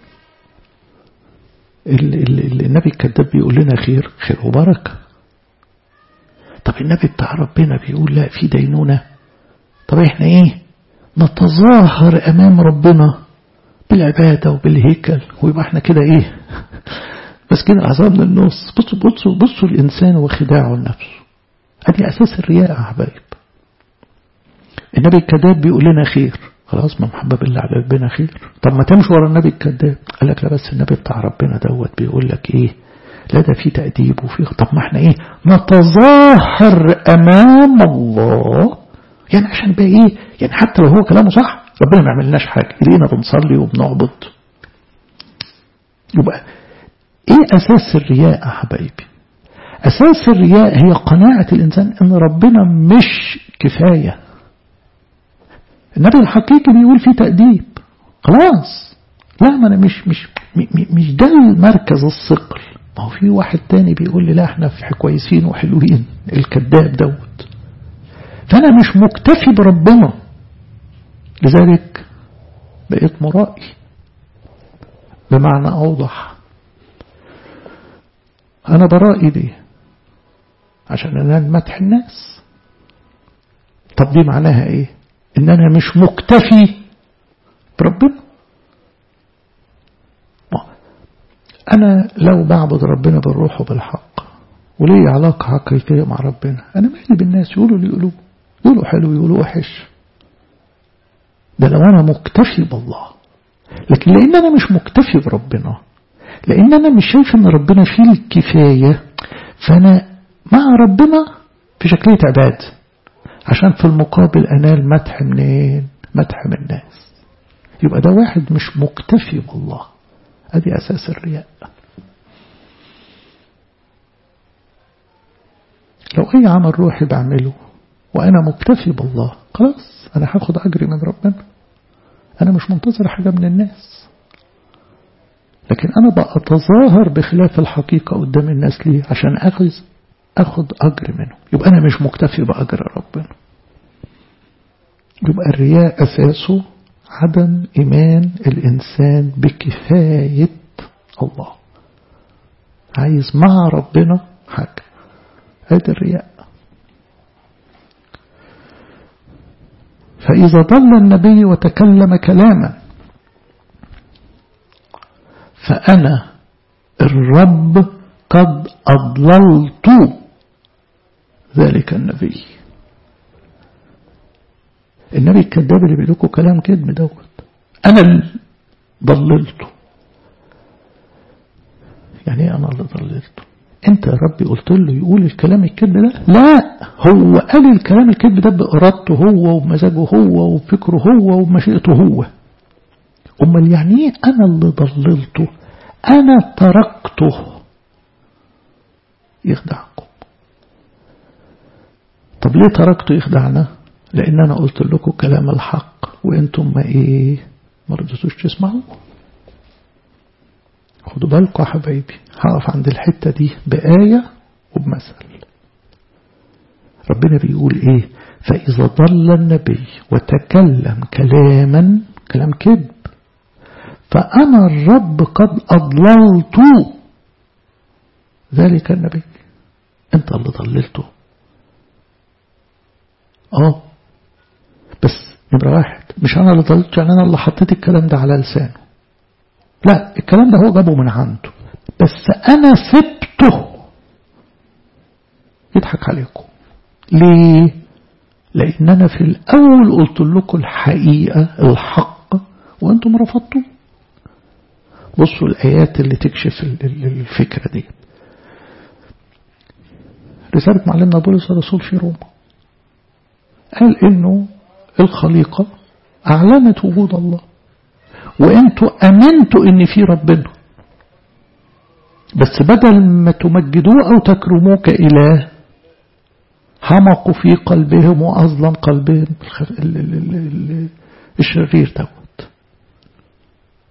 النبي الكذاب بيقول لنا خير خير وبركة طب النبي بتاع ربنا بيقول لا في دينونة طب احنا ايه نتظاهر امام ربنا بالعبادة وبالهيكل ويبقى احنا كده ايه بس كده العصا من النص بصوا بصوا بصوا الانسان وخداعه لنفسه ادي اساس الرياء يا حبايب النبي الكذاب بيقول لنا خير خلاص ما محبة بالله على قلبنا خير طب ما تمشي ورا النبي الكذاب قال لك لا بس النبي بتاع ربنا دوت بيقول لك ايه لا ده في تأديب وفي طب ما احنا ايه نتظاهر امام الله يعني عشان بقى ايه يعني حتى لو هو كلامه صح ربنا ما يعملناش حاجة لينا بنصلي وبنعبد يبقى ايه اساس الرياء يا حبايبي اساس الرياء هي قناعة الانسان ان ربنا مش كفاية النبي الحقيقي بيقول في تأديب خلاص لا ما انا مش مش مش ده المركز الثقل ما هو في واحد تاني بيقول لي لا احنا في كويسين وحلوين الكذاب دوت فانا مش مكتفي بربنا لذلك بقيت مرائي بمعنى اوضح انا برائي دي عشان انال مدح الناس طب دي معناها ايه ان انا مش مكتفي بربنا انا لو بعبد ربنا بالروح وبالحق وليه علاقة حقيقية مع ربنا انا مالي بالناس يقولوا اللي يقولوا يقولوا حلو يقولوا وحش ده لو انا مكتفي بالله لكن لان انا مش مكتفي بربنا لان انا مش شايف ان ربنا فيه الكفاية فانا مع ربنا في شكلية عباد عشان في المقابل أنال مدح منين مدح من الناس يبقى ده واحد مش مكتفي بالله ادي أساس الرياء لو أي عمل روحي بعمله وأنا مكتفي بالله خلاص أنا هاخد أجري من ربنا أنا مش منتظر حاجة من الناس لكن أنا بقى أتظاهر بخلاف الحقيقة قدام الناس ليه عشان أخذ أخذ أجر منه يبقى أنا مش مكتفي بأجر ربنا يبقى الرياء أساسه عدم إيمان الإنسان بكفاية الله عايز مع ربنا حاجة هذا الرياء فإذا ضل النبي وتكلم كلاما فأنا الرب قد أضللت ذلك النبي النبي الكذاب اللي بيقول لكم كلام كذب دوت أنا اللي ضللته يعني ايه أنا اللي ضللته أنت يا ربي قلت له يقول الكلام الكذب ده لا هو قال الكلام الكذب ده بإرادته هو ومزاجه هو وفكره هو ومشيئته هو أمال يعني ايه أنا اللي ضللته أنا تركته يخدعكم طب ليه تركته يخدعنا لأن أنا قلت لكم كلام الحق وإنتم ما إيه ما رضيتوش تسمعوا خدوا بالكم يا حبايبي هقف عند الحتة دي بآية وبمثل ربنا بيقول إيه فإذا ضل النبي وتكلم كلاما كلام كذب فأنا الرب قد أضللت ذلك النبي أنت اللي ضللته اه بس نمرة واحد مش أنا اللي ضللته يعني أنا اللي حطيت الكلام ده على لسانه لا الكلام ده هو جابه من عنده بس أنا سبته يضحك عليكم ليه لأن أنا في الأول قلت لكم الحقيقة الحق وأنتم رفضتوا بصوا الآيات اللي تكشف الفكرة دي رسالة معلمنا بولس الرسول في روما قال إنه الخليقة أعلنت وجود الله وأنتوا أمنتوا إن في ربنا بس بدل ما تمجدوه أو تكرموه كإله حمقوا في قلبهم وأظلم قلبهم الشرير دوت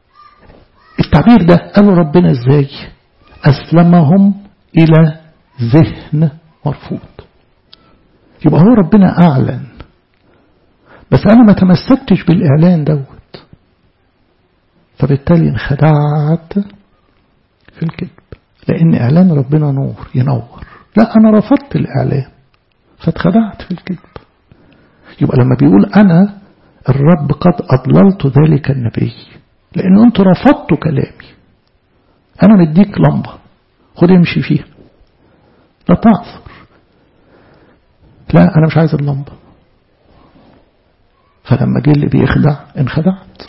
التعبير ده قالوا ربنا ازاي أسلمهم إلى ذهن مرفوض يبقى هو ربنا أعلن بس أنا ما تمسكتش بالإعلان دوت فبالتالي انخدعت في الكذب لأن إعلان ربنا نور ينور لا أنا رفضت الإعلان فاتخدعت في الكذب يبقى لما بيقول أنا الرب قد أضللت ذلك النبي لأن أنت رفضت كلامي أنا مديك لمبة خد امشي فيها لا تعثر لا أنا مش عايز اللمبة فلما جه اللي بيخدع انخدعت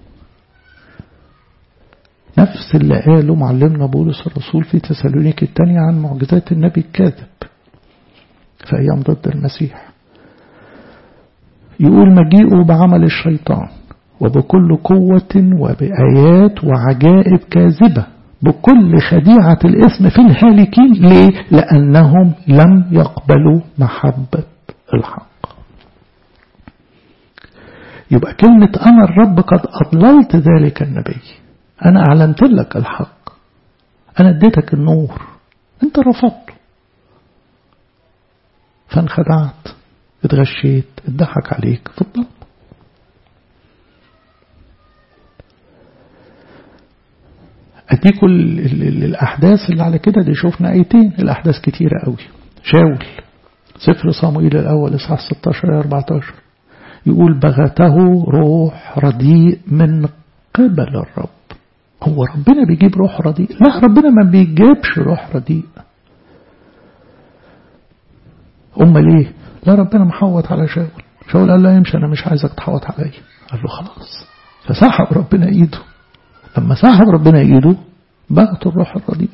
نفس اللي قاله معلمنا بولس الرسول في تسالونيك الثانية عن معجزات النبي الكاذب في أيام ضد المسيح يقول مجيئه بعمل الشيطان وبكل قوة وبآيات وعجائب كاذبة بكل خديعة الاسم في الهالكين ليه؟ لأنهم لم يقبلوا محبة الحق يبقى كلمة أنا الرب قد أضللت ذلك النبي أنا أعلنت لك الحق أنا اديتك النور أنت رفضته فانخدعت اتغشيت اتضحك عليك في الضلمة أديكوا الأحداث اللي على كده دي شفنا آيتين الأحداث كتيرة قوي شاول سفر صموئيل الأول إصحاح 16 14 يقول بغته روح رديء من قبل الرب هو ربنا بيجيب روح رديء لا ربنا ما بيجيبش روح رديء أمال ليه لا ربنا محوط على شاول شاول قال لا يمشي أنا مش عايزك تحوط عليا قال له خلاص فسحب ربنا إيده لما سحب ربنا إيده بقت الروح الرديء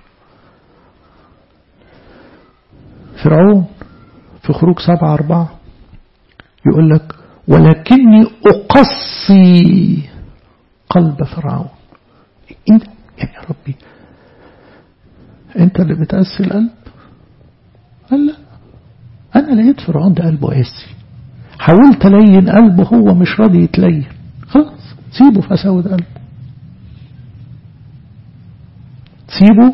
فرعون في خروج سبعة أربعة يقول لك ولكني أقصي قلب فرعون انت يعني يا ربي انت اللي بتقسي القلب قال لا انا لقيت فرعون ده قلبه قاسي حاولت الين قلبه هو مش راضي يتلين خلاص سيبه في اسود قلبه سيبه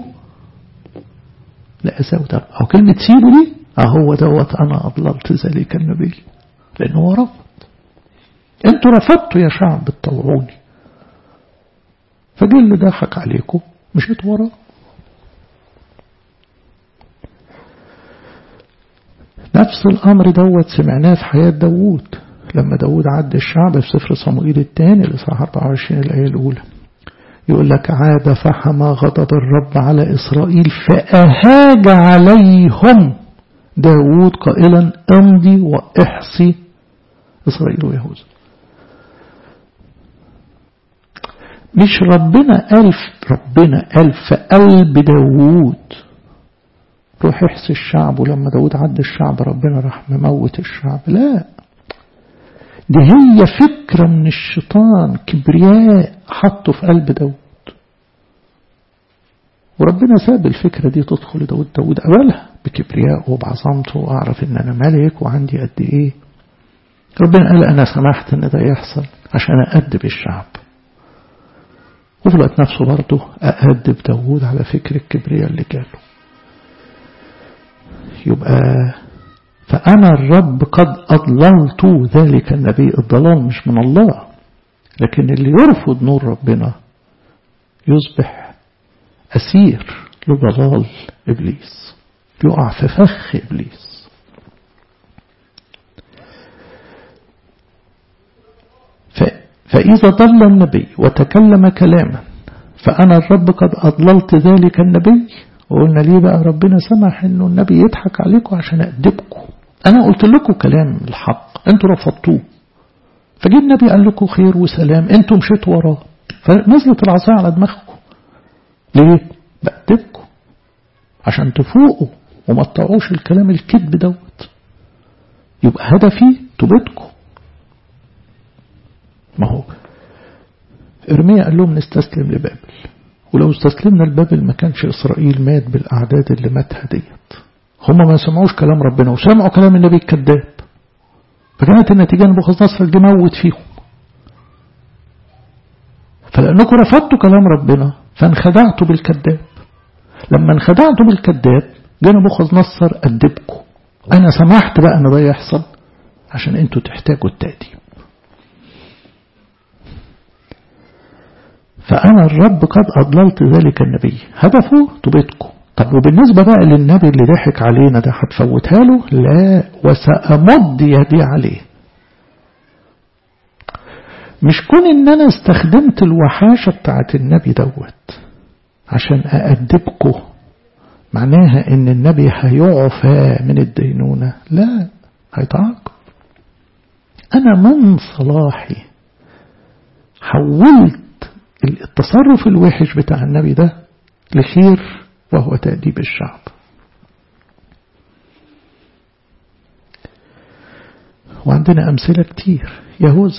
لأساوة قلبه أو كلمة سيبه دي أهو دوت أنا أضللت ذلك النبي لأنه هو رفض انتوا رفضتوا يا شعب تطوعوني فجه اللي ضحك عليكم مشيت وراه نفس الأمر دوت سمعناه في حياة داوود لما داوود عد الشعب في سفر صموئيل الثاني الإصحاح 24 الآية الأولى يقول لك عاد فحم غضب الرب على إسرائيل فأهاج عليهم داوود قائلا امضي واحصي إسرائيل ويهوذا مش ربنا قال ربنا قال في قلب داوود روح احصي الشعب ولما داود عد الشعب ربنا راح مموت الشعب لا دي هي فكرة من الشيطان كبرياء حطه في قلب داود وربنا ساب الفكرة دي تدخل داود داود قبلها بكبرياء وبعظمته وأعرف إن أنا ملك وعندي قد إيه ربنا قال أنا سمحت إن ده يحصل عشان أأدب الشعب وفي الوقت نفسه برضه أأدب داود على فكر الكبرياء اللي جاله يبقى فأنا الرب قد أضللت ذلك النبي الضلال مش من الله لكن اللي يرفض نور ربنا يصبح أسير لضلال إبليس يقع في فخ إبليس فإذا ضل النبي وتكلم كلاما فأنا الرب قد أضللت ذلك النبي وقلنا ليه بقى ربنا سمح انه النبي يضحك عليكم عشان أدبكم أنا قلت لكم كلام الحق أنتوا رفضتوه فجي النبي قال لكم خير وسلام أنتوا مشيتوا وراه فنزلت العصاية على دماغكم ليه؟ بأدبكم عشان تفوقوا وما تطيعوش الكلام الكذب دوت يبقى هدفي توبتكم ما هو إرميا قال لهم نستسلم لبابل ولو استسلمنا لبابل ما كانش إسرائيل مات بالأعداد اللي ماتها ديت هم ما سمعوش كلام ربنا وسمعوا كلام النبي الكذاب فكانت النتيجة نبوخذ نصر جه موت فيهم فلأنكم رفضتوا كلام ربنا فانخدعتوا بالكذاب لما انخدعتوا بالكذاب جانا بخذ نصر أدبكم أنا سمحت بقى أن ده يحصل عشان أنتوا تحتاجوا التأديب فأنا الرب قد أضللت ذلك النبي هدفه تبيتكم طب وبالنسبة بقى للنبي اللي ضحك علينا ده هتفوتها له لا وسأمد يدي عليه مش كون ان انا استخدمت الوحاشة بتاعت النبي دوت عشان أأدبكم معناها ان النبي هيعفى من الدينونة لا هيتعاقب انا من صلاحي حولت التصرف الوحش بتاع النبي ده لخير وهو تأديب الشعب وعندنا أمثلة كتير يهوذا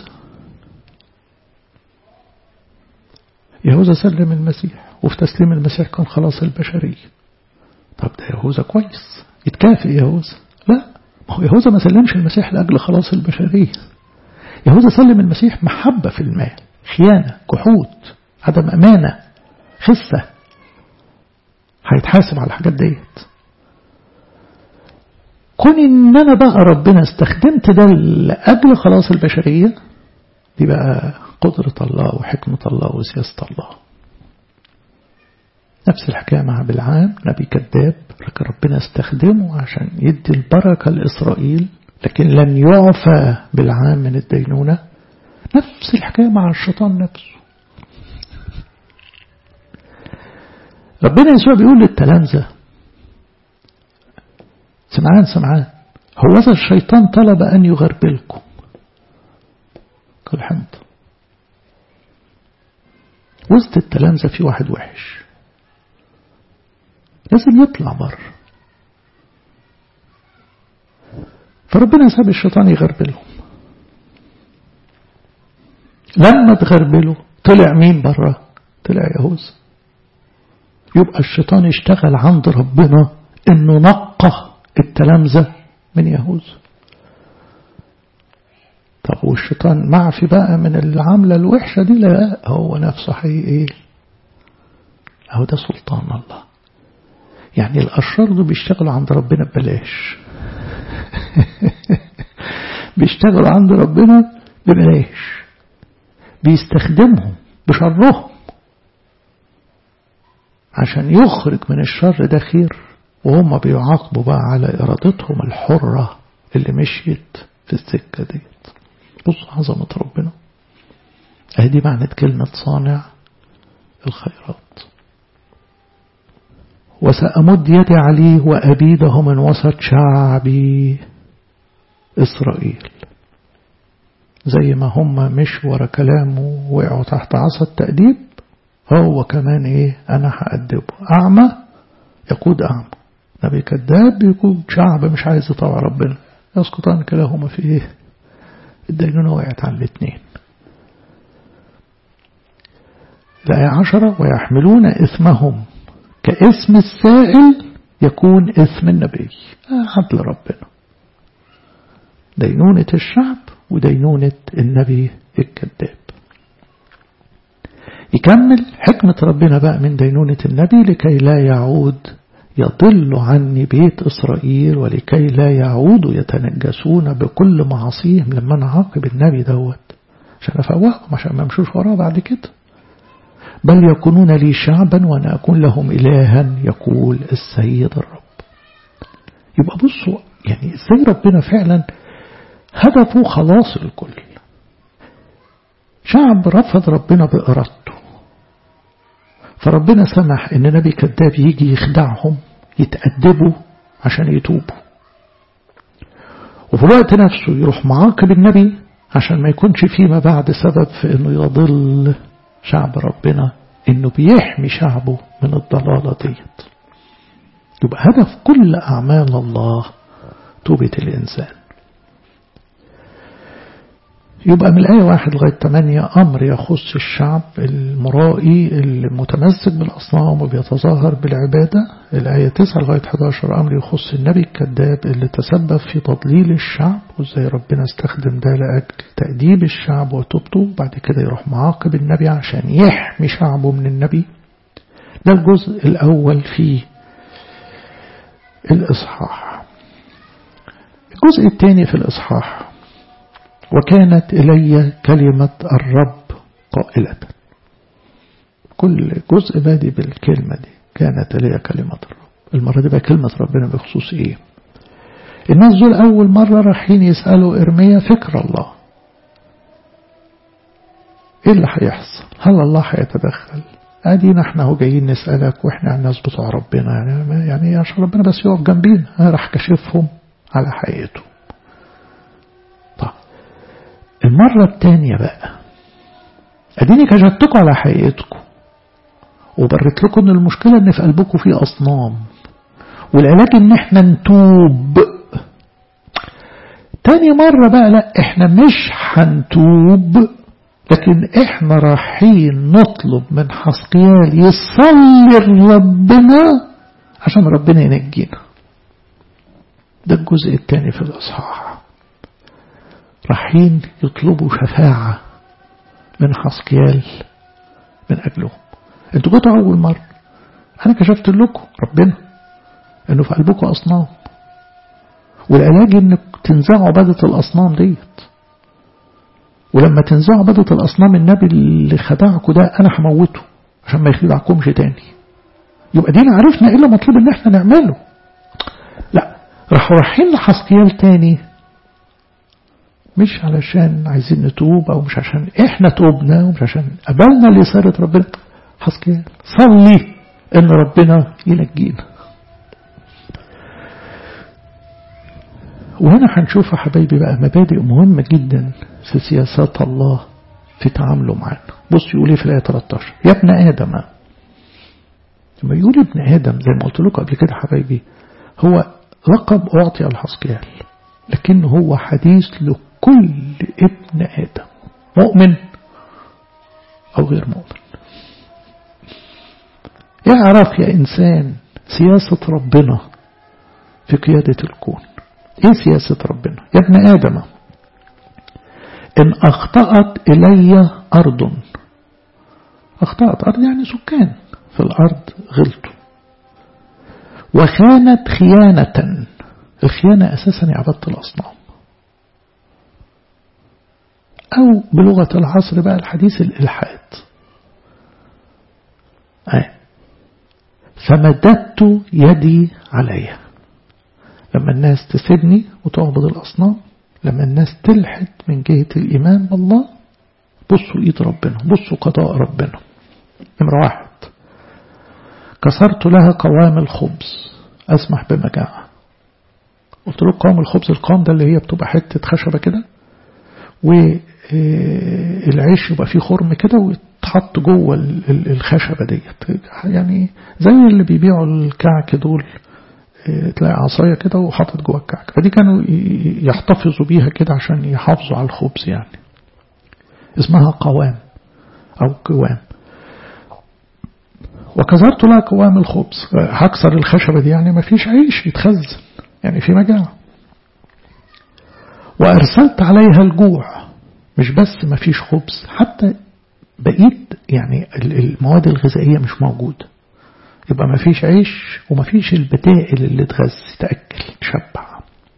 يهوذا سلم المسيح وفي تسليم المسيح كان خلاص البشرية طب ده يهوذا كويس يتكافئ يهوذا لا ما هو يهوذا ما سلمش المسيح لأجل خلاص البشرية يهوذا سلم المسيح محبة في المال خيانة كحوت عدم أمانة خسة هيتحاسب على الحاجات ديت كون ان انا بقى ربنا استخدمت ده لأجل خلاص البشرية دي بقى قدرة الله وحكمة الله وسياسة الله نفس الحكاية مع بالعام نبي كذاب لكن ربنا استخدمه عشان يدي البركة لإسرائيل لكن لن يعفى بالعام من الدينونة نفس الحكاية مع الشيطان نفسه ربنا يسوع بيقول للتلامذة سمعان سمعان هو ذا الشيطان طلب أن يغربلكم كل حمد وسط التلامذة في واحد وحش لازم يطلع بره فربنا ساب الشيطان يغربلهم لما تغربله طلع مين بره طلع يهوذا يبقى الشيطان اشتغل عند ربنا انه نقى التلامذة من يهوذا طب والشيطان معفي بقى من العملة الوحشة دي لا هو نفسه حقيقي ايه اهو ده سلطان الله يعني الأشرار دول بيشتغلوا عند ربنا ببلاش بيشتغلوا عند ربنا ببلاش بيستخدمهم بشرهم عشان يخرج من الشر ده خير وهم بيعاقبوا بقى على إرادتهم الحرة اللي مشيت في السكة ديت بص عظمة ربنا أهدي معنى كلمة صانع الخيرات وسأمد يدي عليه وأبيده من وسط شعبي إسرائيل زي ما هم مش ورا كلامه وقعوا تحت عصا التأديب هو كمان ايه انا هأدبه اعمى يقود اعمى نبي كذاب يقود شعب مش عايز يطوع ربنا يسقطان كلاهما في ايه الدينونة وقعت على الاثنين الآية عشرة ويحملون إثمهم كاسم السائل يكون اسم النبي عدل ربنا دينونة الشعب ودينونة النبي الكذاب يكمل حكمة ربنا بقى من دينونة النبي لكي لا يعود يضل عني بيت إسرائيل ولكي لا يعودوا يتنجسون بكل معاصيهم لما أنا عاقب النبي دوت عشان أفوقهم عشان ما يمشوش وراه بعد كده بل يكونون لي شعبا وأنا أكون لهم إلها يقول السيد الرب يبقى بصوا يعني ازاي ربنا فعلا هدفه خلاص الكل شعب رفض ربنا بإرادته فربنا سمح ان نبي كذاب يجي يخدعهم يتأدبوا عشان يتوبوا وفي الوقت نفسه يروح معاقب النبي عشان ما يكونش فيما بعد سبب في انه يضل شعب ربنا انه بيحمي شعبه من الضلالة ديت يبقى هدف كل أعمال الله توبة الإنسان يبقى من الآية واحد لغاية ثمانية أمر يخص الشعب المرائي المتمسك بالأصنام وبيتظاهر بالعبادة الآية تسعة لغاية 11 أمر يخص النبي الكذاب اللي تسبب في تضليل الشعب وإزاي ربنا استخدم ده لأجل تأديب الشعب وتوبته وبعد كده يروح معاقب النبي عشان يحمي شعبه من النبي ده الجزء الأول في الإصحاح الجزء الثاني في الإصحاح وكانت إلي كلمة الرب قائلة كل جزء بادي بالكلمة دي كانت إلي كلمة الرب المرة دي بقى كلمة ربنا بخصوص إيه الناس دول أول مرة رايحين يسألوا إرميا فكر الله إيه اللي هيحصل هل الله هيتدخل ادينا احنا هو جايين نسألك واحنا الناس بتوع ربنا يعني يعني عشان ربنا بس يقف جنبينا راح كشفهم على حقيقته طب المرة التانية بقى اديني كشفتكم على حقيقتكم وبرت لكم ان المشكلة ان في قلبكم في اصنام والعلاج ان احنا نتوب تاني مرة بقى لا احنا مش هنتوب لكن احنا رايحين نطلب من حسقيال يصلي لربنا عشان ربنا ينجينا ده الجزء الثاني في الإصحاح رايحين يطلبوا شفاعة من حسقيال من أجلهم انتوا جيتوا أول مرة أنا كشفت لكم ربنا إنه في قلبكم أصنام والعلاج إنك تنزعوا عبادة الأصنام ديت ولما تنزعوا عبادة الأصنام النبي اللي خدعكم ده أنا هموته عشان ما يخدعكمش تاني يبقى دينا عرفنا إيه اللي مطلوب إن احنا نعمله لا راحوا رايحين لحسقيال تاني مش علشان عايزين نتوب أو مش عشان إحنا توبنا ومش عشان قبلنا لسارة ربنا حسقيال صلي إن ربنا ينجينا وهنا هنشوف يا حبايبي بقى مبادئ مهمة جدا في سياسات الله في تعامله معانا بص يقول ايه في الآية 13 يا ابن آدم لما يقول ابن آدم زي ما قلت لكم قبل كده حبايبي هو لقب أعطي الحسقيال لكن هو حديث لكل ابن آدم مؤمن أو غير مؤمن اعرف يا إنسان سياسة ربنا في قيادة الكون ايه سياسة ربنا يا ابن آدم إن أخطأت إلي أرض أخطأت أرض يعني سكان في الأرض غلطوا وخانت خيانة الخيانة أساسا عبادة الأصنام أو بلغة العصر بقى الحديث الإلحاد آه. فمددت يدي عليها لما الناس تسيبني وتعبد الأصنام لما الناس تلحد من جهة الإيمان بالله بصوا إيد ربنا بصوا قضاء ربنا نمرة واحد كسرت لها قوام الخبز أسمح بمجاعة قلت له قوام الخبز القوام ده اللي هي بتبقى حتة خشبة كده والعيش يبقى فيه خرم كده ويتحط جوه الخشبة ديت يعني زي اللي بيبيعوا الكعك دول تلاقي عصاية كده وحاطط جوه الكعك فدي كانوا يحتفظوا بيها كده عشان يحافظوا على الخبز يعني اسمها قوام أو قوام وكسرت لها قوام الخبز هكسر الخشبة دي يعني ما فيش عيش يتخزن يعني في مجاعة وأرسلت عليها الجوع مش بس ما فيش خبز حتى بقيت يعني المواد الغذائية مش موجودة يبقى ما فيش عيش وما فيش البدائل اللي تغذي تأكل تشبع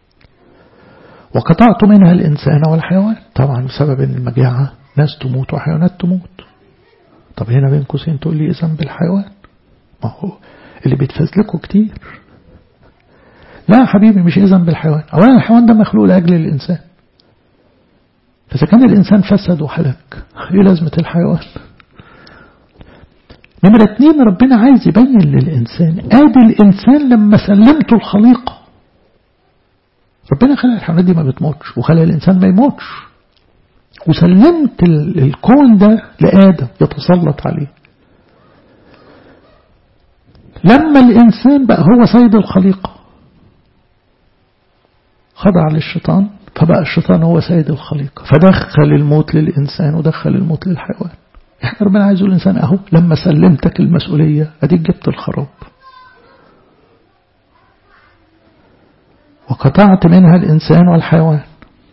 وقطعت منها الإنسان والحيوان طبعا بسبب ان المجاعة ناس تموت وحيوانات تموت طب هنا بين قوسين تقول لي إذن بالحيوان ما هو اللي بيتفزلكوا كتير لا يا حبيبي مش إذن بالحيوان أولا الحيوان ده مخلوق لأجل الإنسان فإذا كان الإنسان فسد وحلك إيه لازمة الحيوان نمرة اتنين ربنا عايز يبين للإنسان آدي الإنسان لما سلمته الخليقة ربنا خلق الحيوانات دي ما بتموتش وخلق الإنسان ما يموتش وسلمت الكون ده لآدم يتسلط عليه لما الإنسان بقى هو سيد الخليقة خضع للشيطان فبقى الشيطان هو سيد الخليقة فدخل الموت للإنسان ودخل الموت للحيوان يعني ربنا عايز يقول الإنسان أهو لما سلمتك المسؤولية أديك جبت الخراب وقطعت منها الإنسان والحيوان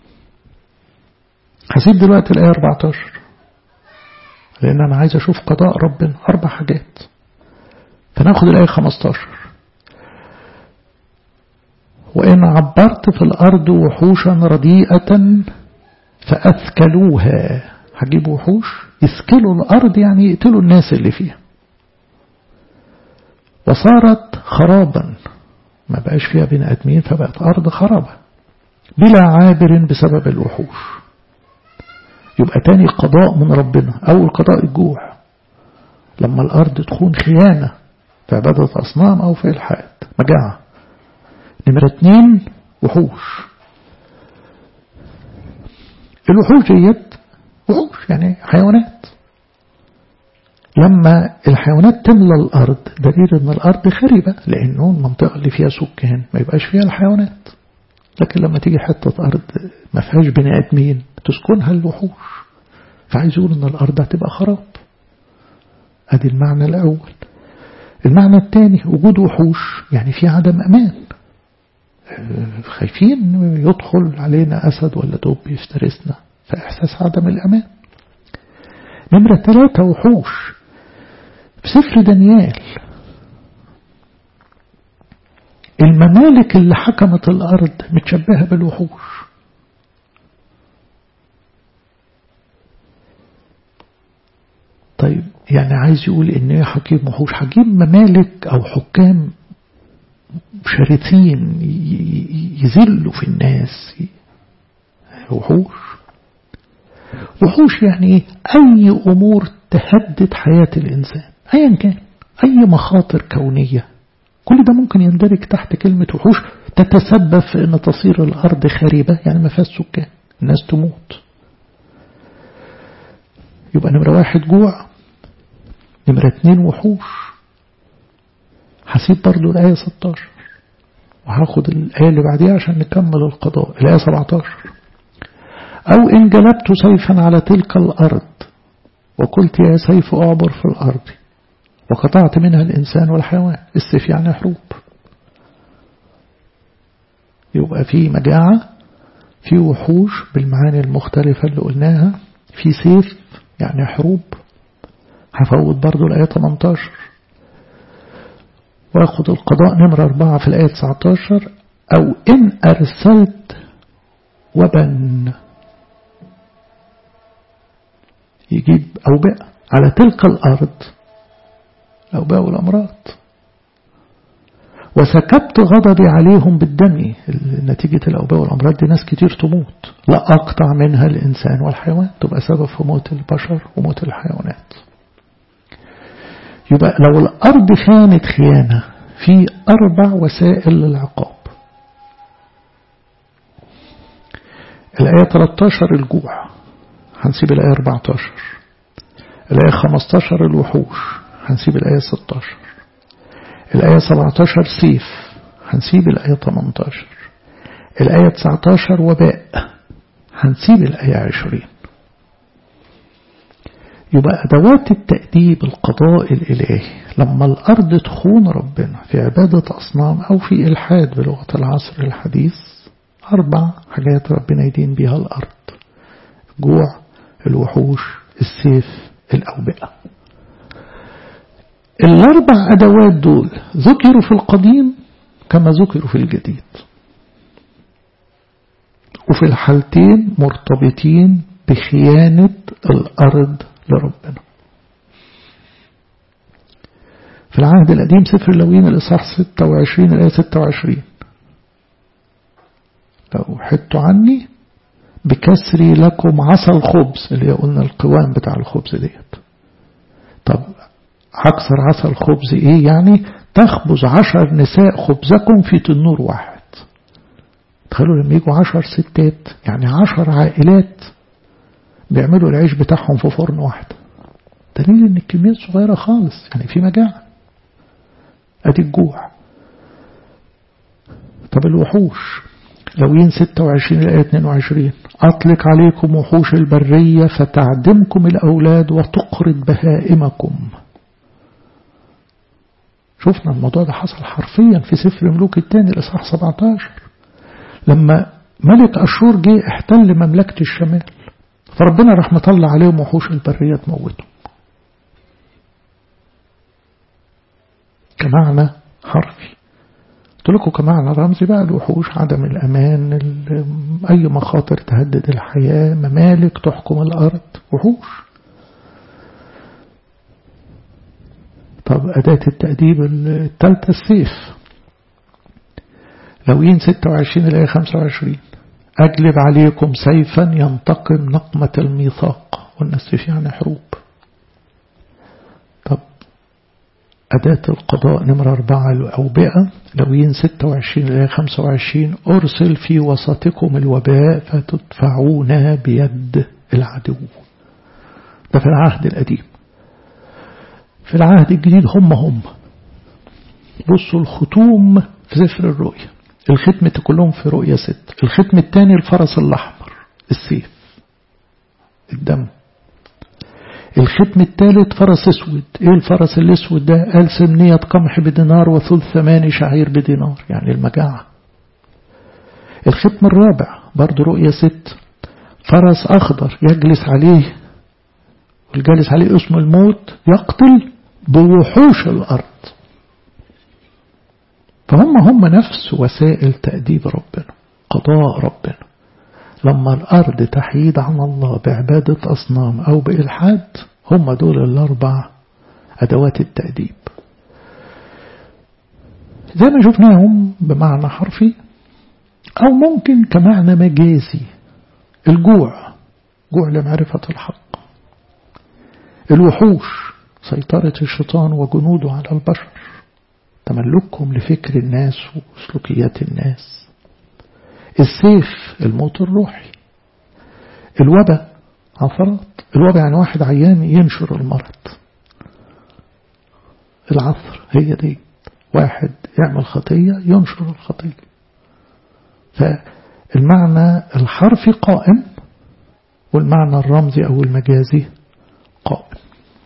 هسيب دلوقتي الآية 14 لأن أنا عايز أشوف قضاء ربنا أربع حاجات فناخد الآية 15 وإن عبرت في الأرض وحوشا رديئة فأثكلوها هجيب وحوش يثكلوا الأرض يعني يقتلوا الناس اللي فيها وصارت خرابا ما بقاش فيها بني آدمين فبقت أرض خرابة بلا عابر بسبب الوحوش يبقى تاني قضاء من ربنا أول قضاء الجوع لما الأرض تكون خيانة في عبادة أصنام أو في إلحاد مجاعة نمرة اتنين وحوش الوحوش ديت وحوش يعني حيوانات لما الحيوانات تملى الأرض دليل أن الأرض خربة لأنه المنطقة اللي فيها سكان ما يبقاش فيها الحيوانات لكن لما تيجي حتة أرض ما فيهاش بني آدمين تسكنها الوحوش فعايز يقول أن الأرض هتبقى خراب أدي المعنى الأول المعنى الثاني وجود وحوش يعني في عدم أمان خايفين يدخل علينا أسد ولا دب يفترسنا فإحساس عدم الأمان نمرة ثلاثة وحوش في سفر دانيال الممالك اللي حكمت الأرض متشبهة بالوحوش طيب يعني عايز يقول ان ايه حكيم وحوش حكيم ممالك او حكام شرسين يذلوا في الناس وحوش وحوش يعني ايه اي امور تهدد حياة الانسان ايا كان اي مخاطر كونية كل ده ممكن يندرج تحت كلمة وحوش تتسبب في ان تصير الارض خريبة يعني ما فيهاش سكان الناس تموت يبقى نمرة واحد جوع نمرة اتنين وحوش هسيب برضو الآية 16 وهاخد الآية اللي بعديها عشان نكمل القضاء الآية 17 أو إن جلبت سيفا على تلك الأرض وقلت يا سيف أعبر في الأرض وقطعت منها الإنسان والحيوان السيف يعني حروب يبقى في مجاعة في وحوش بالمعاني المختلفة اللي قلناها في سيف يعني حروب هفوت برضو الآية 18 واخد القضاء نمرة أربعة في الآية 19 أو إن أرسلت وبن يجيب أوبئة على تلك الأرض الأوبئة والأمراض وسكبت غضبي عليهم بالدم نتيجة الأوبئة والأمراض دي ناس كتير تموت لا أقطع منها الإنسان والحيوان تبقى سبب في موت البشر وموت الحيوانات يبقى لو الأرض كانت خيانة في أربع وسائل للعقاب الآية 13 الجوع هنسيب الآية 14 الآية 15 الوحوش هنسيب الآية 16 الآية 17 سيف هنسيب الآية 18 الآية 19 وباء هنسيب الآية 20 يبقى أدوات التأديب القضاء الإلهي لما الأرض تخون ربنا في عبادة أصنام أو في إلحاد بلغة العصر الحديث أربع حاجات ربنا يدين بها الأرض جوع الوحوش السيف الأوبئة الأربع أدوات دول ذكروا في القديم كما ذكروا في الجديد وفي الحالتين مرتبطين بخيانة الأرض لربنا في العهد القديم سفر اللوين الإصحاح 26 الآية 26 لو حدتوا عني بكسري لكم عصا الخبز اللي قلنا القوام بتاع الخبز ديت طب هكسر عصا الخبز ايه يعني تخبز عشر نساء خبزكم في تنور واحد تخيلوا لما يجوا عشر ستات يعني عشر عائلات بيعملوا العيش بتاعهم في فرن واحد دليل ان الكميات صغيرة خالص يعني في مجاعة ادي الجوع طب الوحوش لوين 26 الآية 22 أطلق عليكم وحوش البرية فتعدمكم الأولاد وتقرض بهائمكم شفنا الموضوع ده حصل حرفيا في سفر ملوك الثاني الإصحاح 17 لما ملك أشور جه احتل مملكة الشمال فربنا راح مطلع عليهم وحوش البرية تموتهم كمعنى حرفي قلت لكم كمعنى رمزي بقى الوحوش عدم الأمان أي مخاطر تهدد الحياة ممالك تحكم الأرض وحوش طب أداة التأديب الثالثة السيف لوين 26 إلى 25 أجلب عليكم سيفا ينتقم نقمة الميثاق والنسف يعني حروب طب أداة القضاء نمرة أربعة الأوبئة لوين 26 إلى 25 أرسل في وسطكم الوباء فتدفعون بيد العدو ده في العهد القديم في العهد الجديد هم هم بصوا الختوم في سفر الرؤيا الختمة كلهم في رؤيا ست الختم الثاني الفرس الأحمر السيف الدم الختم الثالث فرس اسود ايه الفرس الاسود ده قال سمنية قمح بدينار وثلث ثماني شعير بدينار يعني المجاعة الختم الرابع برضو رؤية ست فرس أخضر يجلس عليه والجالس عليه اسم الموت يقتل بوحوش الأرض فهم هم نفس وسائل تأديب ربنا قضاء ربنا لما الأرض تحيد عن الله بعبادة أصنام أو بإلحاد هم دول الأربع أدوات التأديب زي ما شفناهم بمعنى حرفي أو ممكن كمعنى مجازي الجوع جوع لمعرفة الحق الوحوش سيطرة الشيطان وجنوده على البشر تملكهم لفكر الناس وسلوكيات الناس السيف الموت الروحي الوباء عثرات الوباء يعني واحد عيان ينشر المرض العثر هي دي واحد يعمل خطية ينشر الخطية فالمعنى الحرفي قائم والمعنى الرمزي أو المجازي قائم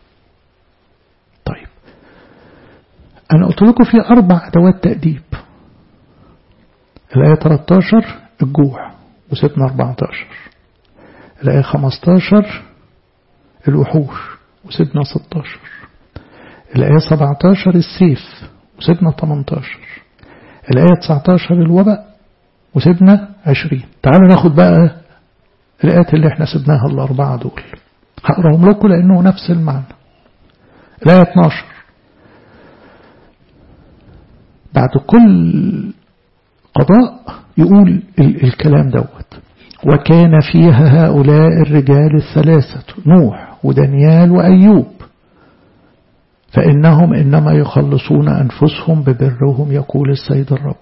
طيب أنا قلت لكم في أربع أدوات تأديب الآية 13 الجوع وسيبنا 14 الآية 15 الوحوش وسيبنا 16 الآية 17 السيف وسيبنا 18 الآية 19 الوباء وسيبنا 20 تعالوا ناخد بقى الآيات اللي احنا سبناها الأربعة دول هقراهم لكم لأنه نفس المعنى الآية 12 بعد كل قضاء يقول الكلام دوت وكان فيها هؤلاء الرجال الثلاثة نوح ودانيال وأيوب فإنهم إنما يخلصون أنفسهم ببرهم يقول السيد الرب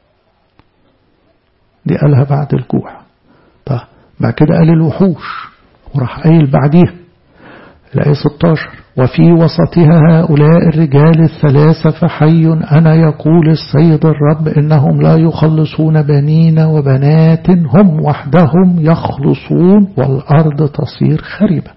دي قالها بعد الجوع طيب بعد كده قال الوحوش وراح قايل بعديها الآية 16 وفي وسطها هؤلاء الرجال الثلاثة فحي أنا يقول السيد الرب إنهم لا يخلصون بنين وبنات هم وحدهم يخلصون والأرض تصير خربة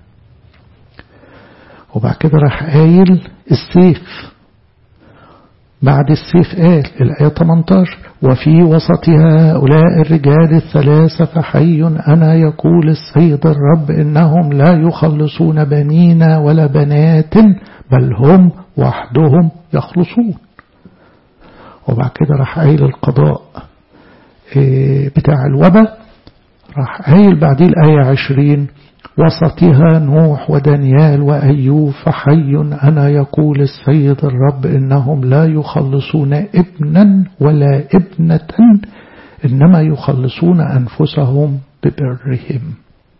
وبعد كده راح قايل السيف بعد السيف قال الآية 18 وفي وسطها هؤلاء الرجال الثلاثة فحي أنا يقول السيد الرب إنهم لا يخلصون بنين ولا بنات بل هم وحدهم يخلصون وبعد كده راح قايل القضاء بتاع الوباء راح قايل بعديه الآية 20 وسطها نوح ودانيال وأيوب فحي أنا يقول السيد الرب إنهم لا يخلصون ابنا ولا ابنة إنما يخلصون أنفسهم ببرهم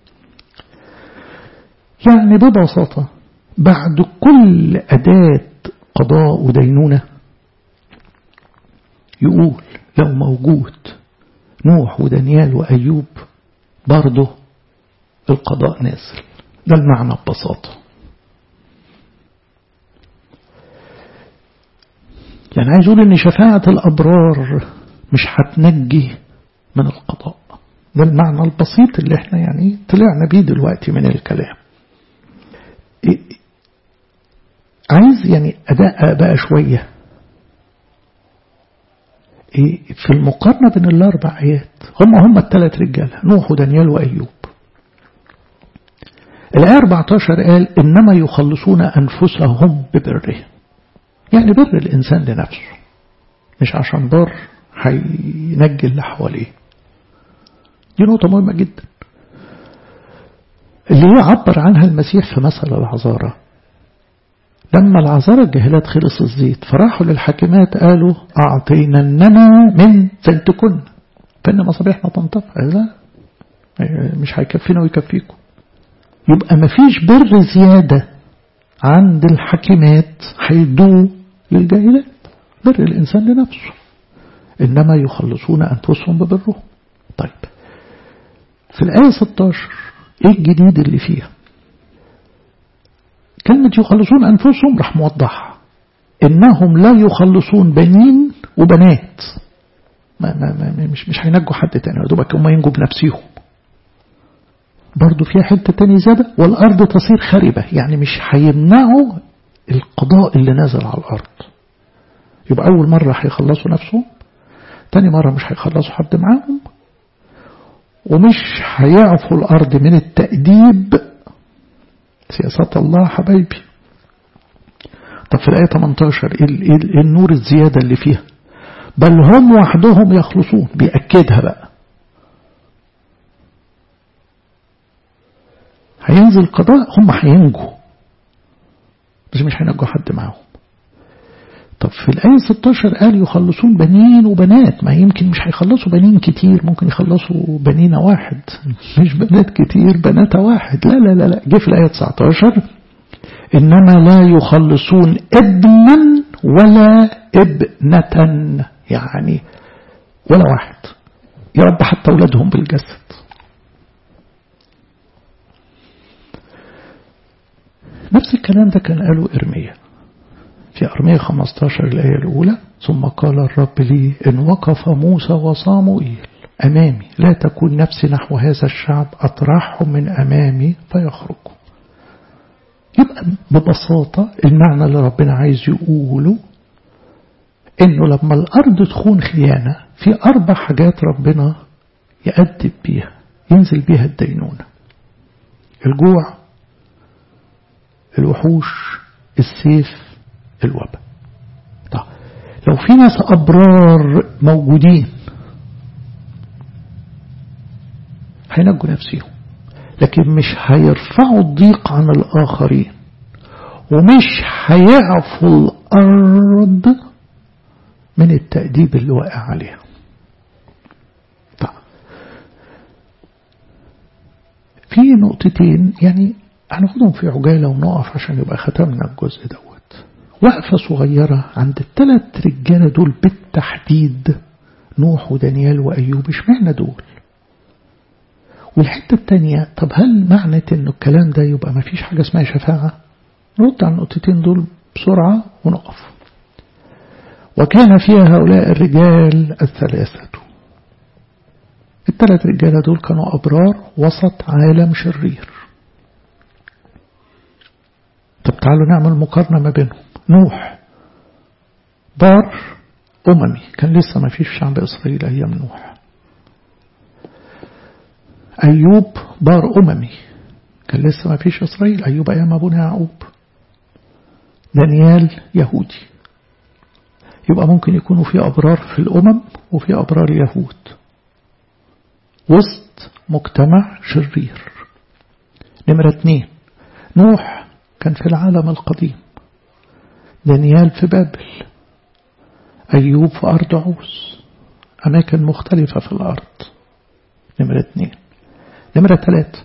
يعني ببساطة بعد كل أداة قضاء ودينونة يقول لو موجود نوح ودانيال وأيوب برضه القضاء نازل ده المعنى ببساطة يعني عايز أقول إن شفاعة الأبرار مش هتنجي من القضاء ده المعنى البسيط اللي احنا يعني طلعنا بيه دلوقتي من الكلام عايز يعني أداء بقى شوية في المقارنة بين الأربع آيات هم هم الثلاث رجالة نوح ودانيال وأيوب الآية 14 قال إنما يخلصون أنفسهم ببرهم يعني بر الإنسان لنفسه مش عشان بر هينجي اللي حواليه دي نقطة مهمة جدا اللي هي عبر عنها المسيح في مثل العذارة لما العذارة الجاهلات خلص الزيت فراحوا للحاكمات قالوا أعطيننا من زيتكن فإن مصابيحنا تنطفئ لا مش هيكفينا ويكفيكم يبقى مفيش بر زيادة عند الحاكمات هيدوه للجاهلات بر الإنسان لنفسه إنما يخلصون أنفسهم ببرهم طيب في الآية 16 إيه الجديد اللي فيها كلمة يخلصون أنفسهم راح موضحها إنهم لا يخلصون بنين وبنات ما ما ما مش مش هينجوا حد تاني يا دوبك هم ينجوا بنفسهم برضه فيها حتة تاني زيادة والأرض تصير خربة يعني مش هيمنعوا القضاء اللي نازل على الأرض يبقى أول مرة هيخلصوا نفسهم تاني مرة مش هيخلصوا حد معاهم ومش هيعفوا الأرض من التأديب سياسات الله حبايبي طب في الآية 18 إيه النور الزيادة اللي فيها بل هم وحدهم يخلصون بيأكدها بقى هينزل قضاء هم هينجوا بس مش هينجوا حد معاهم طب في الآية 16 قال يخلصون بنين وبنات ما يمكن مش هيخلصوا بنين كتير ممكن يخلصوا بنينة واحد مش بنات كتير بنات واحد لا لا لا لا جه في الآية 19 إنما لا يخلصون ابنا ولا ابنة يعني ولا واحد يا رب حتى أولادهم بالجسد نفس الكلام ده كان قاله إرميا في أرمية 15 الآية الأولى ثم قال الرب لي إن وقف موسى وصاموئيل أمامي لا تكون نفسي نحو هذا الشعب أطرحهم من أمامي فيخرجوا يبقى ببساطة المعنى اللي ربنا عايز يقوله إنه لما الأرض تخون خيانة في أربع حاجات ربنا يأدب بيها ينزل بيها الدينونة الجوع الوحوش السيف الوباء طيب لو في ناس أبرار موجودين هينجوا نفسهم لكن مش هيرفعوا الضيق عن الآخرين ومش هيعفوا الأرض من التأديب اللي واقع عليها طيب في نقطتين يعني هناخدهم في عجالة ونقف عشان يبقى ختمنا الجزء دوت وقفة صغيرة عند الثلاث رجالة دول بالتحديد نوح ودانيال وأيوب اشمعنى دول والحتة التانية طب هل معنى انه الكلام ده يبقى ما فيش حاجة اسمها شفاعة نرد على النقطتين دول بسرعة ونقف وكان فيها هؤلاء الرجال الثلاثة الثلاث رجالة دول كانوا أبرار وسط عالم شرير طب تعالوا نعمل مقارنة ما بينهم نوح بار أممي كان لسه ما فيش شعب إسرائيل أيام نوح أيوب بار أممي كان لسه ما فيش إسرائيل أيوب أيام أبونا يعقوب دانيال يهودي يبقى ممكن يكونوا في أبرار في الأمم وفي أبرار يهود وسط مجتمع شرير نمرة اتنين نوح كان في العالم القديم دانيال في بابل أيوب في أرض عوس أماكن مختلفة في الأرض نمرة اتنين نمرة ثلاثة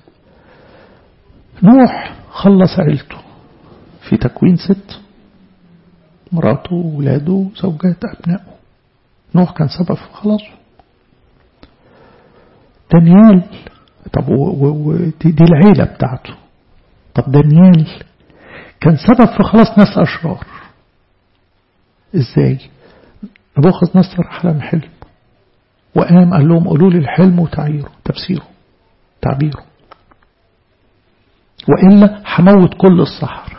نوح خلص عيلته في تكوين ست مراته وولاده زوجات أبنائه نوح كان سبب في خلاصه دانيال طب و و دي, دي العيلة بتاعته طب دانيال كان سبب في خلاص ناس أشرار إزاي نبوخذ نصر أحلام حلم وقام قال لهم قولوا لي الحلم وتعيره تفسيره تعبيره وإلا هموت كل الصحراء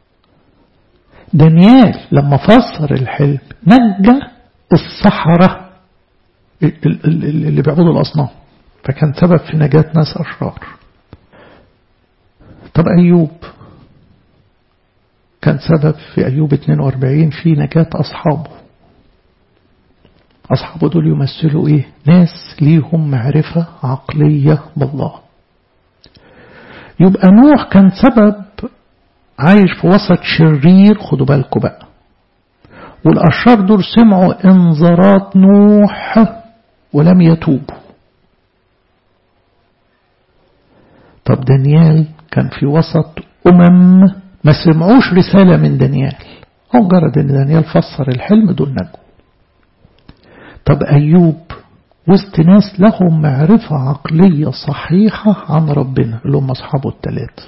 دانيال لما فسر الحلم نجى الصحراء اللي بيعبدوا الأصنام فكان سبب في نجاة ناس أشرار طب أيوب كان سبب في أيوب 42 في نجاة أصحابه أصحابه دول يمثلوا إيه ناس ليهم معرفة عقلية بالله يبقى نوح كان سبب عايش في وسط شرير خدوا بالكم بقى والأشرار دول سمعوا انذارات نوح ولم يتوبوا طب دانيال كان في وسط أمم ما سمعوش رسالة من دانيال هو مجرد ان دانيال فسر الحلم دول نجوا طب أيوب وسط ناس لهم معرفة عقلية صحيحة عن ربنا اللي هم أصحابه الثلاثة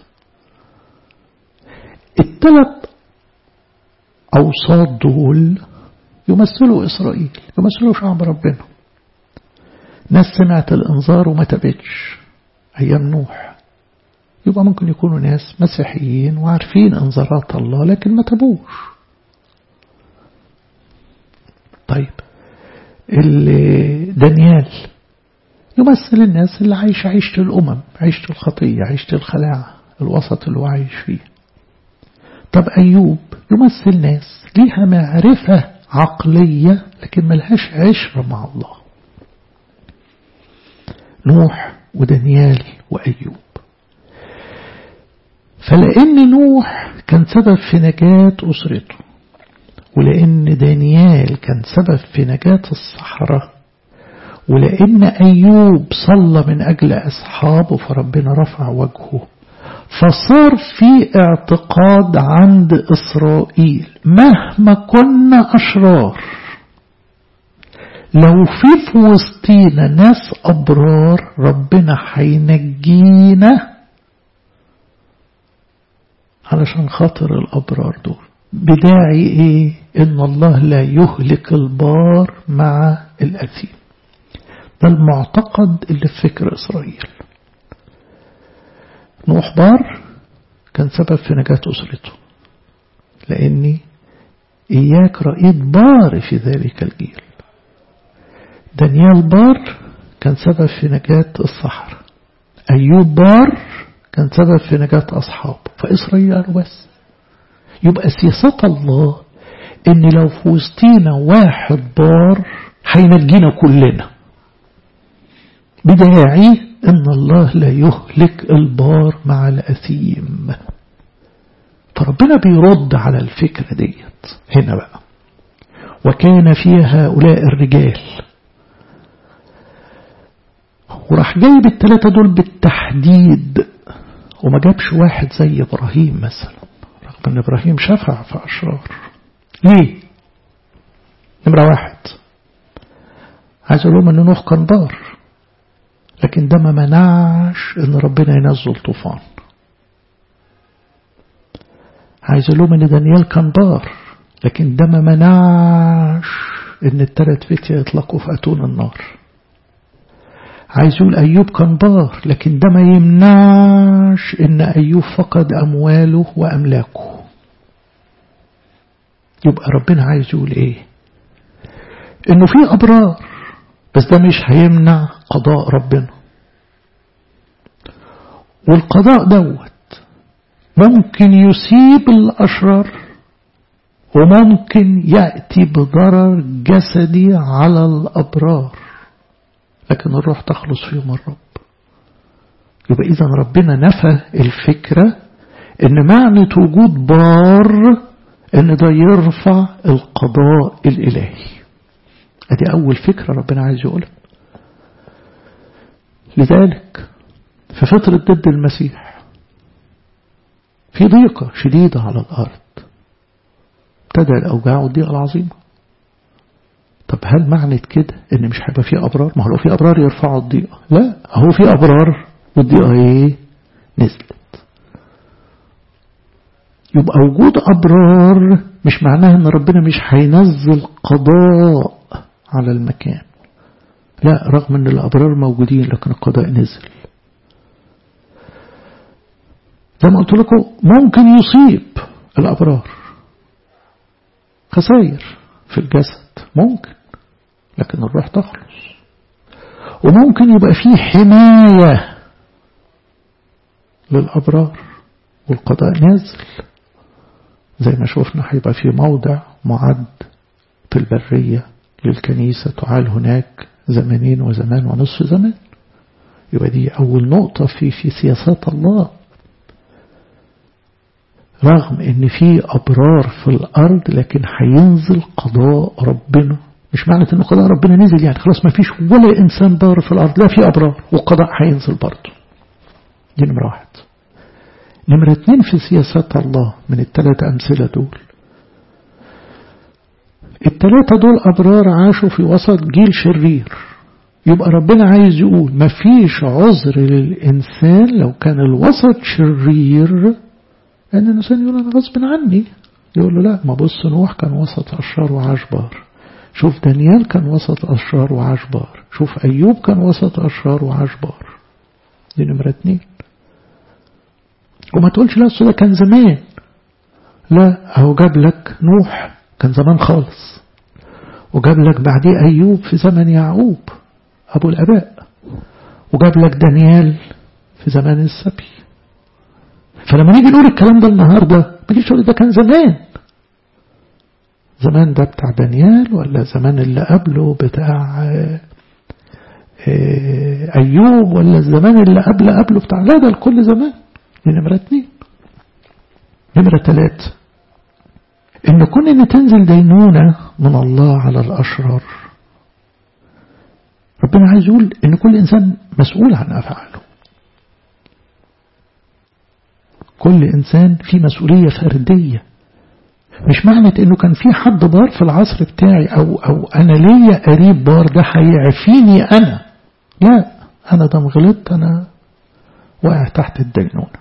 الثلاث أوساط دول يمثلوا إسرائيل يمثلوا شعب ربنا ناس سمعت الإنذار وما تبتش أيام نوح يبقى ممكن يكونوا ناس مسيحيين وعارفين انذارات الله لكن ما تبوش طيب اللي دانيال يمثل الناس اللي عايشة عيشة الأمم عيشة الخطية عيشة الخلاعة الوسط اللي هو عايش فيه طب أيوب يمثل ناس ليها معرفة عقلية لكن ملهاش عشرة مع الله نوح ودانيال وأيوب فلأن نوح كان سبب في نجاة أسرته ولأن دانيال كان سبب في نجاة الصحراء ولأن أيوب صلى من أجل أصحابه فربنا رفع وجهه فصار في اعتقاد عند إسرائيل مهما كنا أشرار لو في في وسطينا ناس أبرار ربنا هينجينا علشان خاطر الأبرار دول بداعي إيه إن الله لا يهلك البار مع الأثيم ده المعتقد اللي في فكر إسرائيل نوح بار كان سبب في نجاة أسرته لأني إياك رأيت بار في ذلك الجيل دانيال بار كان سبب في نجاة الصحراء أيوب بار كان سبب في نجاة أصحابه فإسرائيل قالوا بس يبقى سياسة الله إن لو في وسطينا واحد بار هينجينا كلنا بداعي إن الله لا يهلك البار مع الأثيم فربنا بيرد على الفكرة ديت هنا بقى وكان فيها هؤلاء الرجال وراح جايب الثلاثة دول بالتحديد وما جابش واحد زي إبراهيم مثلا رغم أن إبراهيم شفع في أشرار ليه؟ نمرة واحد عايز أقول لهم أن نوح كان بار لكن ده ما منعش أن ربنا ينزل طوفان عايز أقول لهم أن دانيال كان بار لكن ده ما منعش أن التلات فتية يطلقوا في أتون النار عايز يقول أيوب كان بار لكن ده ما يمنعش إن أيوب فقد أمواله وأملاكه يبقى ربنا عايز يقول إيه إنه في أبرار بس ده مش هيمنع قضاء ربنا والقضاء دوت ممكن يصيب الأشرار وممكن يأتي بضرر جسدي على الأبرار لكن الروح تخلص في يوم الرب يبقى إذا ربنا نفى الفكرة إن معنى وجود بار إن ده يرفع القضاء الإلهي أدي أول فكرة ربنا عايز يقولها لذلك في فترة ضد المسيح في ضيقة شديدة على الأرض ابتدى الأوجاع والضيقة العظيمة طب هل معنى كده ان مش هيبقى في ابرار ما هو لو في ابرار يرفعوا الضيقه لا هو في ابرار والضيقه ايه نزلت يبقى وجود ابرار مش معناها ان ربنا مش هينزل قضاء على المكان لا رغم ان الأبرار موجودين لكن القضاء نزل زي ما قلت لكم ممكن يصيب الأبرار خسائر في الجسد ممكن لكن الروح تخلص وممكن يبقى فيه حماية للأبرار والقضاء نازل زي ما شفنا هيبقى في موضع معد في البرية للكنيسة تعال هناك زمانين وزمان ونصف زمان يبقى دي أول نقطة في في سياسات الله رغم ان في أبرار في الأرض لكن هينزل قضاء ربنا مش معنى ان قضاء ربنا نزل يعني خلاص ما فيش ولا إنسان بار في الأرض لا في أبرار والقضاء هينزل برضه دي نمرة واحد نمرة اتنين في سياسات الله من الثلاث أمثلة دول الثلاثة دول أبرار عاشوا في وسط جيل شرير يبقى ربنا عايز يقول مفيش عذر للإنسان لو كان الوسط شرير أن الإنسان يقول أنا غصب عني يقول له لا ما بص نوح كان وسط أشرار وعاش بار شوف دانيال كان وسط أشرار وعاش بار شوف أيوب كان وسط أشرار وعاش بار دي نمرة اتنين وما تقولش لا ده كان زمان لا أهو جاب لك نوح كان زمان خالص وجاب لك بعديه أيوب في زمن يعقوب أبو الأباء وجاب لك دانيال في زمان السبي فلما نيجي نقول الكلام ده النهاردة ما تجيش تقول ده كان زمان زمان ده بتاع دانيال ولا زمان اللي قبله بتاع أيوب ولا الزمان اللي قبل قبله بتاع لا ده الكل زمان دي نمرة اتنين نمرة تلات إن كون إن تنزل دينونة من الله على الأشرار ربنا عايز يقول إن كل إنسان مسؤول عن أفعاله كل إنسان في مسؤولية فردية مش معنى إنه كان في حد بار في العصر بتاعي أو, أو أنا ليا قريب بار ده هيعفيني أنا لا أنا ده غلطت أنا واقع تحت الدينونة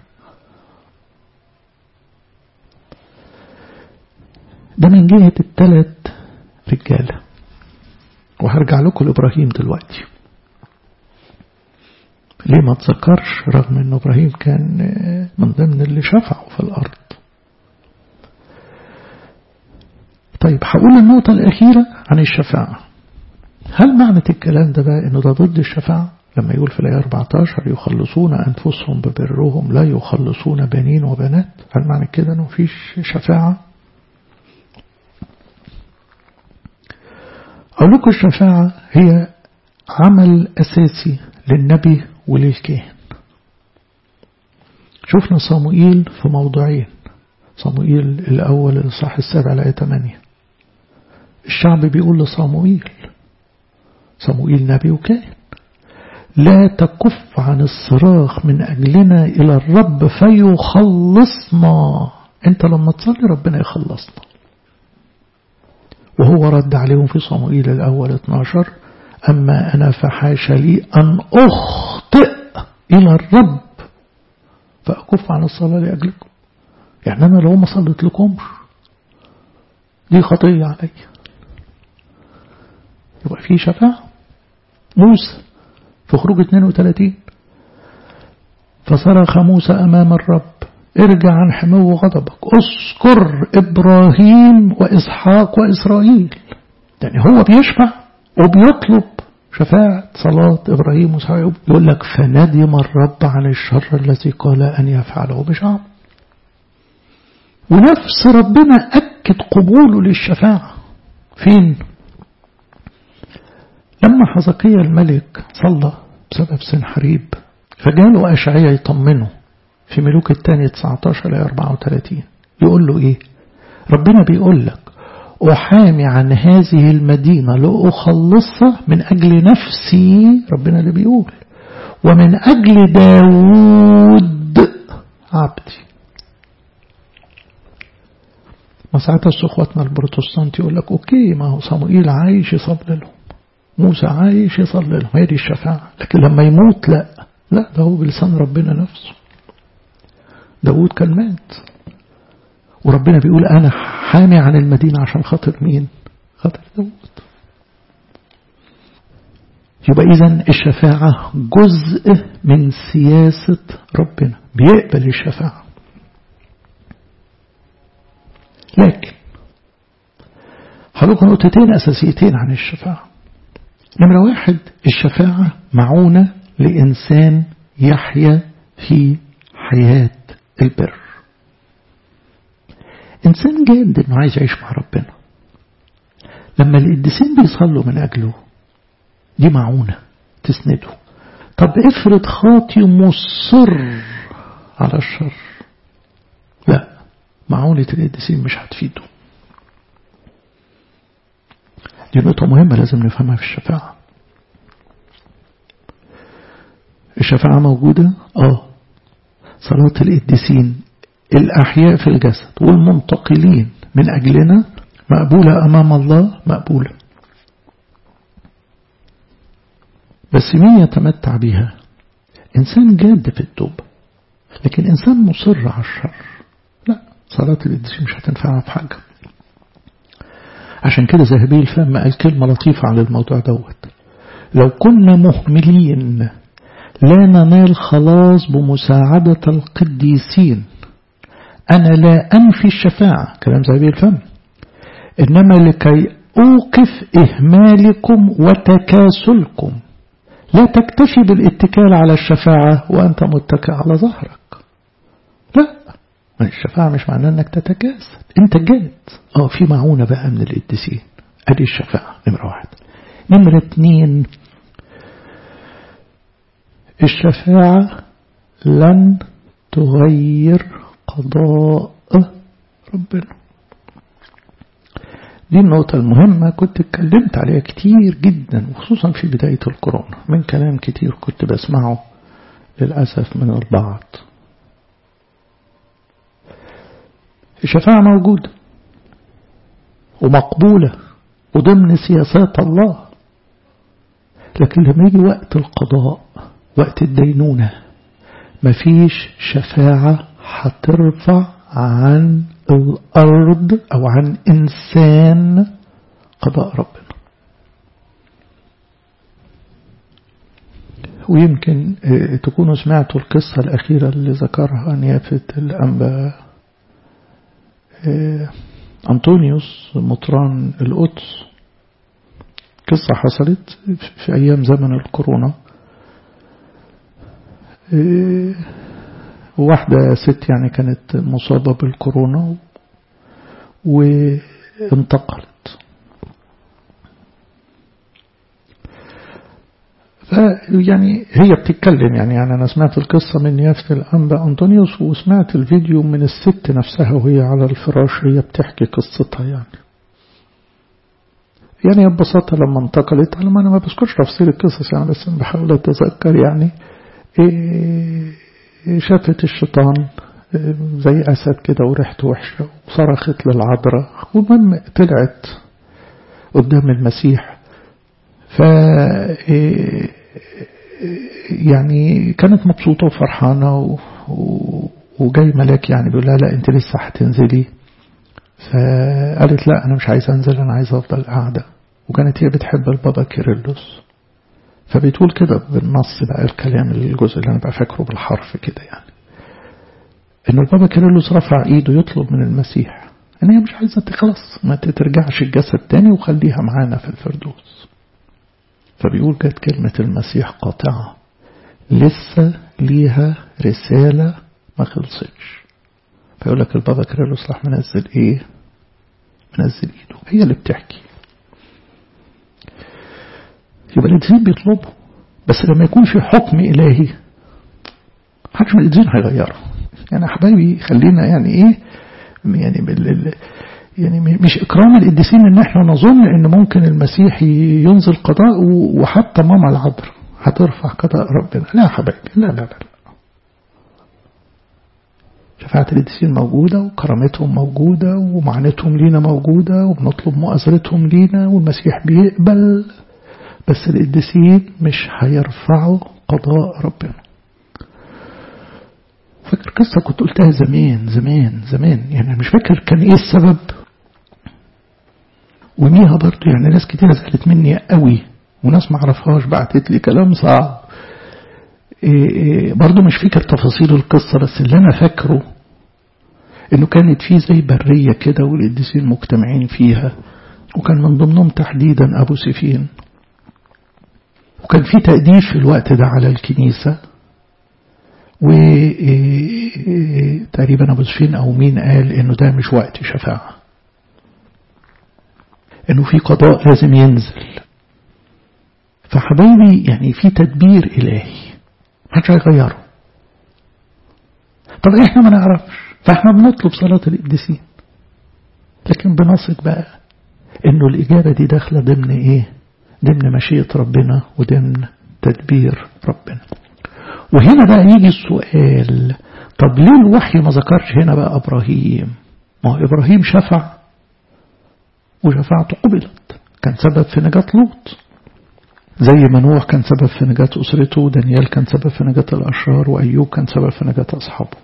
ده من جهة الثلاث رجالة وهرجع لكم لإبراهيم دلوقتي ليه ما تذكرش رغم أن إبراهيم كان من ضمن اللي شفعوا في الأرض طيب هقول النقطة الأخيرة عن الشفاعة هل معنى الكلام ده بقى أنه ده ضد الشفاعة لما يقول في الآية 14 يخلصون أنفسهم ببرهم لا يخلصون بنين وبنات هل معنى كده أنه فيش شفاعة أقول لكم الشفاعة هي عمل أساسي للنبي وللكاهن شفنا صموئيل في موضوعين صموئيل الأول الصح السابع الآية 8 الشعب بيقول لصموئيل صموئيل نبي وكاهن لا تكف عن الصراخ من أجلنا إلى الرب فيخلصنا أنت لما تصلي ربنا يخلصنا وهو رد عليهم في صموئيل الأول 12 أما أنا فحاش لي أن أخطئ إلى الرب فأكف عن الصلاة لأجلكم يعني أنا لو ما صليت لكمش دي خطية علي يبقى في شفاعة موسى في خروج 32 فصرخ موسى أمام الرب ارجع عن حمو غضبك اذكر إبراهيم وإسحاق وإسرائيل يعني هو بيشفع وبيطلب شفاعة صلاة إبراهيم وإسحاق يقول لك فندم الرب عن الشر الذي قال أن يفعله بشعب ونفس ربنا أكد قبوله للشفاعة فين لما حزقية الملك صلى بسبب سنحريب فجاله أشعية يطمنه في ملوك الثاني 19 ل 34 يقول له إيه ربنا بيقول لك أحامي عن هذه المدينة لأخلصها من أجل نفسي ربنا اللي بيقول ومن أجل داود عبدي ما ساعتها اخواتنا البروتستانت يقول لك اوكي ما هو صموئيل عايش يصلي لهم موسى عايش يصلي لهم هي دي الشفاعة لكن لما يموت لا لا ده هو بلسان ربنا نفسه داود كان مات وربنا بيقول أنا حامي عن المدينة عشان خاطر مين خاطر داود يبقى إذا الشفاعة جزء من سياسة ربنا بيقبل الشفاعة لكن هلوك نقطتين أساسيتين عن الشفاعة نمرة واحد الشفاعة معونة لإنسان يحيا في حياة البر إنسان جاد إنه عايز يعيش مع ربنا لما القديسين بيصلوا من أجله دي معونة تسنده طب افرض خاطي مصر على الشر لا معونة القديسين مش هتفيده دي نقطة مهمة لازم نفهمها في الشفاعة الشفاعة موجودة اه صلاة القديسين الأحياء في الجسد والمنتقلين من أجلنا مقبولة أمام الله مقبولة بس مين يتمتع بها إنسان جاد في التوبة لكن إنسان مصر على الشر لا صلاة القديسين مش هتنفعها في حاجة عشان كده ذهبي الفم قال كلمة لطيفة على الموضوع دوت لو كنا مهملين لا ننال خلاص بمساعدة القديسين أنا لا أنفي الشفاعة كلام ذهبي الفم إنما لكي أوقف إهمالكم وتكاسلكم لا تكتفي بالاتكال على الشفاعة وأنت متكئ على ظهرك لا الشفاعة مش معناه أنك تتكاسل أنت جاد اه في معونة بقى من القديسين أدي الشفاعة نمرة واحد نمرة اتنين الشفاعة لن تغير قضاء ربنا دي النقطة المهمة كنت اتكلمت عليها كتير جدا وخصوصا في بداية الكورونا من كلام كتير كنت بسمعه للأسف من البعض الشفاعة موجودة ومقبولة وضمن سياسات الله لكن لما يجي وقت القضاء وقت الدينونة مفيش شفاعة هترفع عن الأرض أو عن إنسان قضاء ربنا ويمكن تكونوا سمعتوا القصة الأخيرة اللي ذكرها نيافة الأنبا أنطونيوس مطران القدس قصة حصلت في أيام زمن الكورونا واحدة ست يعني كانت مصابة بالكورونا وانتقلت فيعني هي بتتكلم يعني, يعني أنا سمعت القصة من يافة الأنبا أنطونيوس وسمعت الفيديو من الست نفسها وهي على الفراش هي بتحكي قصتها يعني يعني ببساطة لما انتقلت أنا ما بذكرش تفصيل القصص يعني بس بحاول أتذكر يعني إيه شافت الشيطان زي أسد كده وريحته وحشة وصرخت للعذراء والمهم طلعت قدام المسيح ف يعني كانت مبسوطة وفرحانة وجاي ملاك يعني بيقول لها لا انت لسه هتنزلي فقالت لا انا مش عايز انزل انا عايز افضل قاعدة وكانت هي بتحب البابا كيرلس فبتقول كده بالنص بقى الكلام الجزء اللي انا بقى فاكره بالحرف كده يعني ان البابا كيرلس رفع ايده يطلب من المسيح ان هي مش عايزه تخلص ما ترجعش الجسد تاني وخليها معانا في الفردوس فبيقول جت كلمة المسيح قاطعة لسه ليها رسالة ما خلصتش فيقول لك البابا كيرلس راح منزل ايه منزل ايده هي اللي بتحكي يبقى الإنسان بيطلبه بس لما يكون في حكم إلهي محدش من الإنسان هيغيره يعني حبايبي خلينا يعني إيه يعني بال يعني مش إكرام القديسين إن إحنا نظن إن ممكن المسيح ينزل قضاء وحتى ماما العذراء هترفع قضاء ربنا لا حبايبي لا لا لا, لا. شفاعة القديسين موجودة وكرامتهم موجودة ومعنتهم لينا موجودة وبنطلب مؤازرتهم لينا والمسيح بيقبل بس القديسين مش هيرفعوا قضاء ربنا فاكر قصة كنت قلتها زمان زمان زمان يعني مش فاكر كان ايه السبب وميها برضو يعني ناس كتير زعلت مني قوي وناس ما عرفهاش بعتت لي كلام صعب إيه إيه برضو مش فاكر تفاصيل القصة بس اللي أنا فاكره إنه كانت في زي برية كده والقديسين مجتمعين فيها وكان من ضمنهم تحديدا أبو سفين وكان في تأديب في الوقت ده على الكنيسة وتقريبا أبو سفين أو مين قال إنه ده مش وقت شفاعة إنه في قضاء لازم ينزل فحبايبي يعني في تدبير إلهي محدش هيغيره طب احنا ما نعرفش فاحنا بنطلب صلاة القديسين لكن بنثق بقى انه الإجابة دي داخلة ضمن ايه ضمن مشيئة ربنا وضمن تدبير ربنا وهنا بقى يجي السؤال طب ليه الوحي ما ذكرش هنا بقى إبراهيم ما هو إبراهيم شفع وشفاعته قبلت كان سبب في نجاة لوط زي ما نوح كان سبب في نجاة أسرته ودانيال كان سبب في نجاة الأشرار وأيوب كان سبب في نجاة أصحابه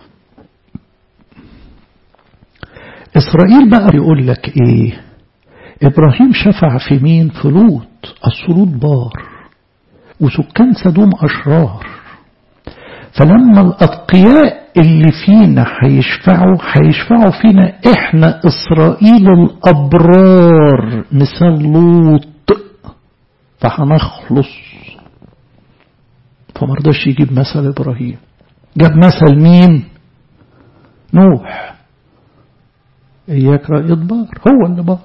إسرائيل بقى بيقول لك إيه إبراهيم شفع في مين في لوط الصلوط بار وسكان سدوم أشرار فلما الأتقياء اللي فينا هيشفعوا هيشفعوا فينا إحنا إسرائيل الأبرار مثال لوط فهنخلص فما رضاش يجيب مثل إبراهيم جاب مثل مين نوح إياك رأي بار هو اللي بار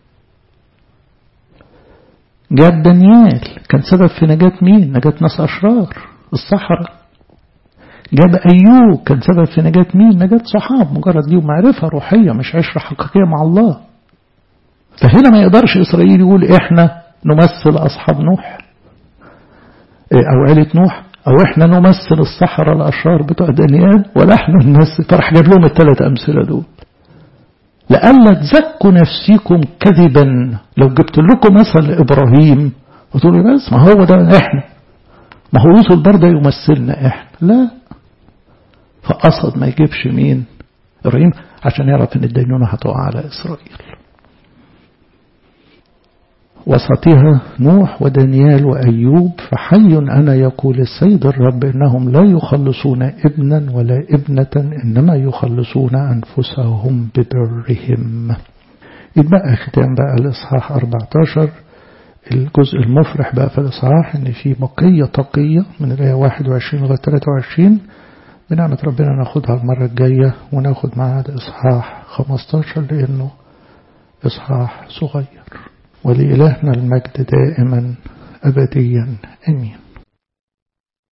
جاب دانيال كان سبب في نجاة مين نجاة ناس أشرار الصحراء جاب أيوب كان سبب في نجاة مين نجاة صحاب مجرد ليهم معرفة روحية مش عشرة حقيقية مع الله فهنا ما يقدرش إسرائيل يقول إحنا نمثل أصحاب نوح أو عيلة نوح أو إحنا نمثل الصحراء الأشرار بتوع دانيال ولا إحنا نمثل فرح جاب لهم الثلاث أمثلة دول لألا تزكوا نفسيكم كذبا لو جبت لكم مثل إبراهيم وتقولوا بس ما هو ده إحنا ما هو يوسف برضه يمثلنا إحنا لا فقصد ما يجيبش مين إبراهيم عشان يعرف إن الدينونة هتقع على إسرائيل وسطها نوح ودانيال وأيوب فحي أنا يقول السيد الرب إنهم لا يخلصون ابنا ولا ابنة إنما يخلصون أنفسهم ببرهم يبقى ختام بقى الإصحاح 14 الجزء المفرح بقى في الإصحاح إن في بقية تقية من الآية 21 لغاية 23 بنعمة ربنا ناخدها المرة الجاية وناخد معها الإصحاح 15 لأنه إصحاح صغير ولإلهنا المجد دائما أبديا أمين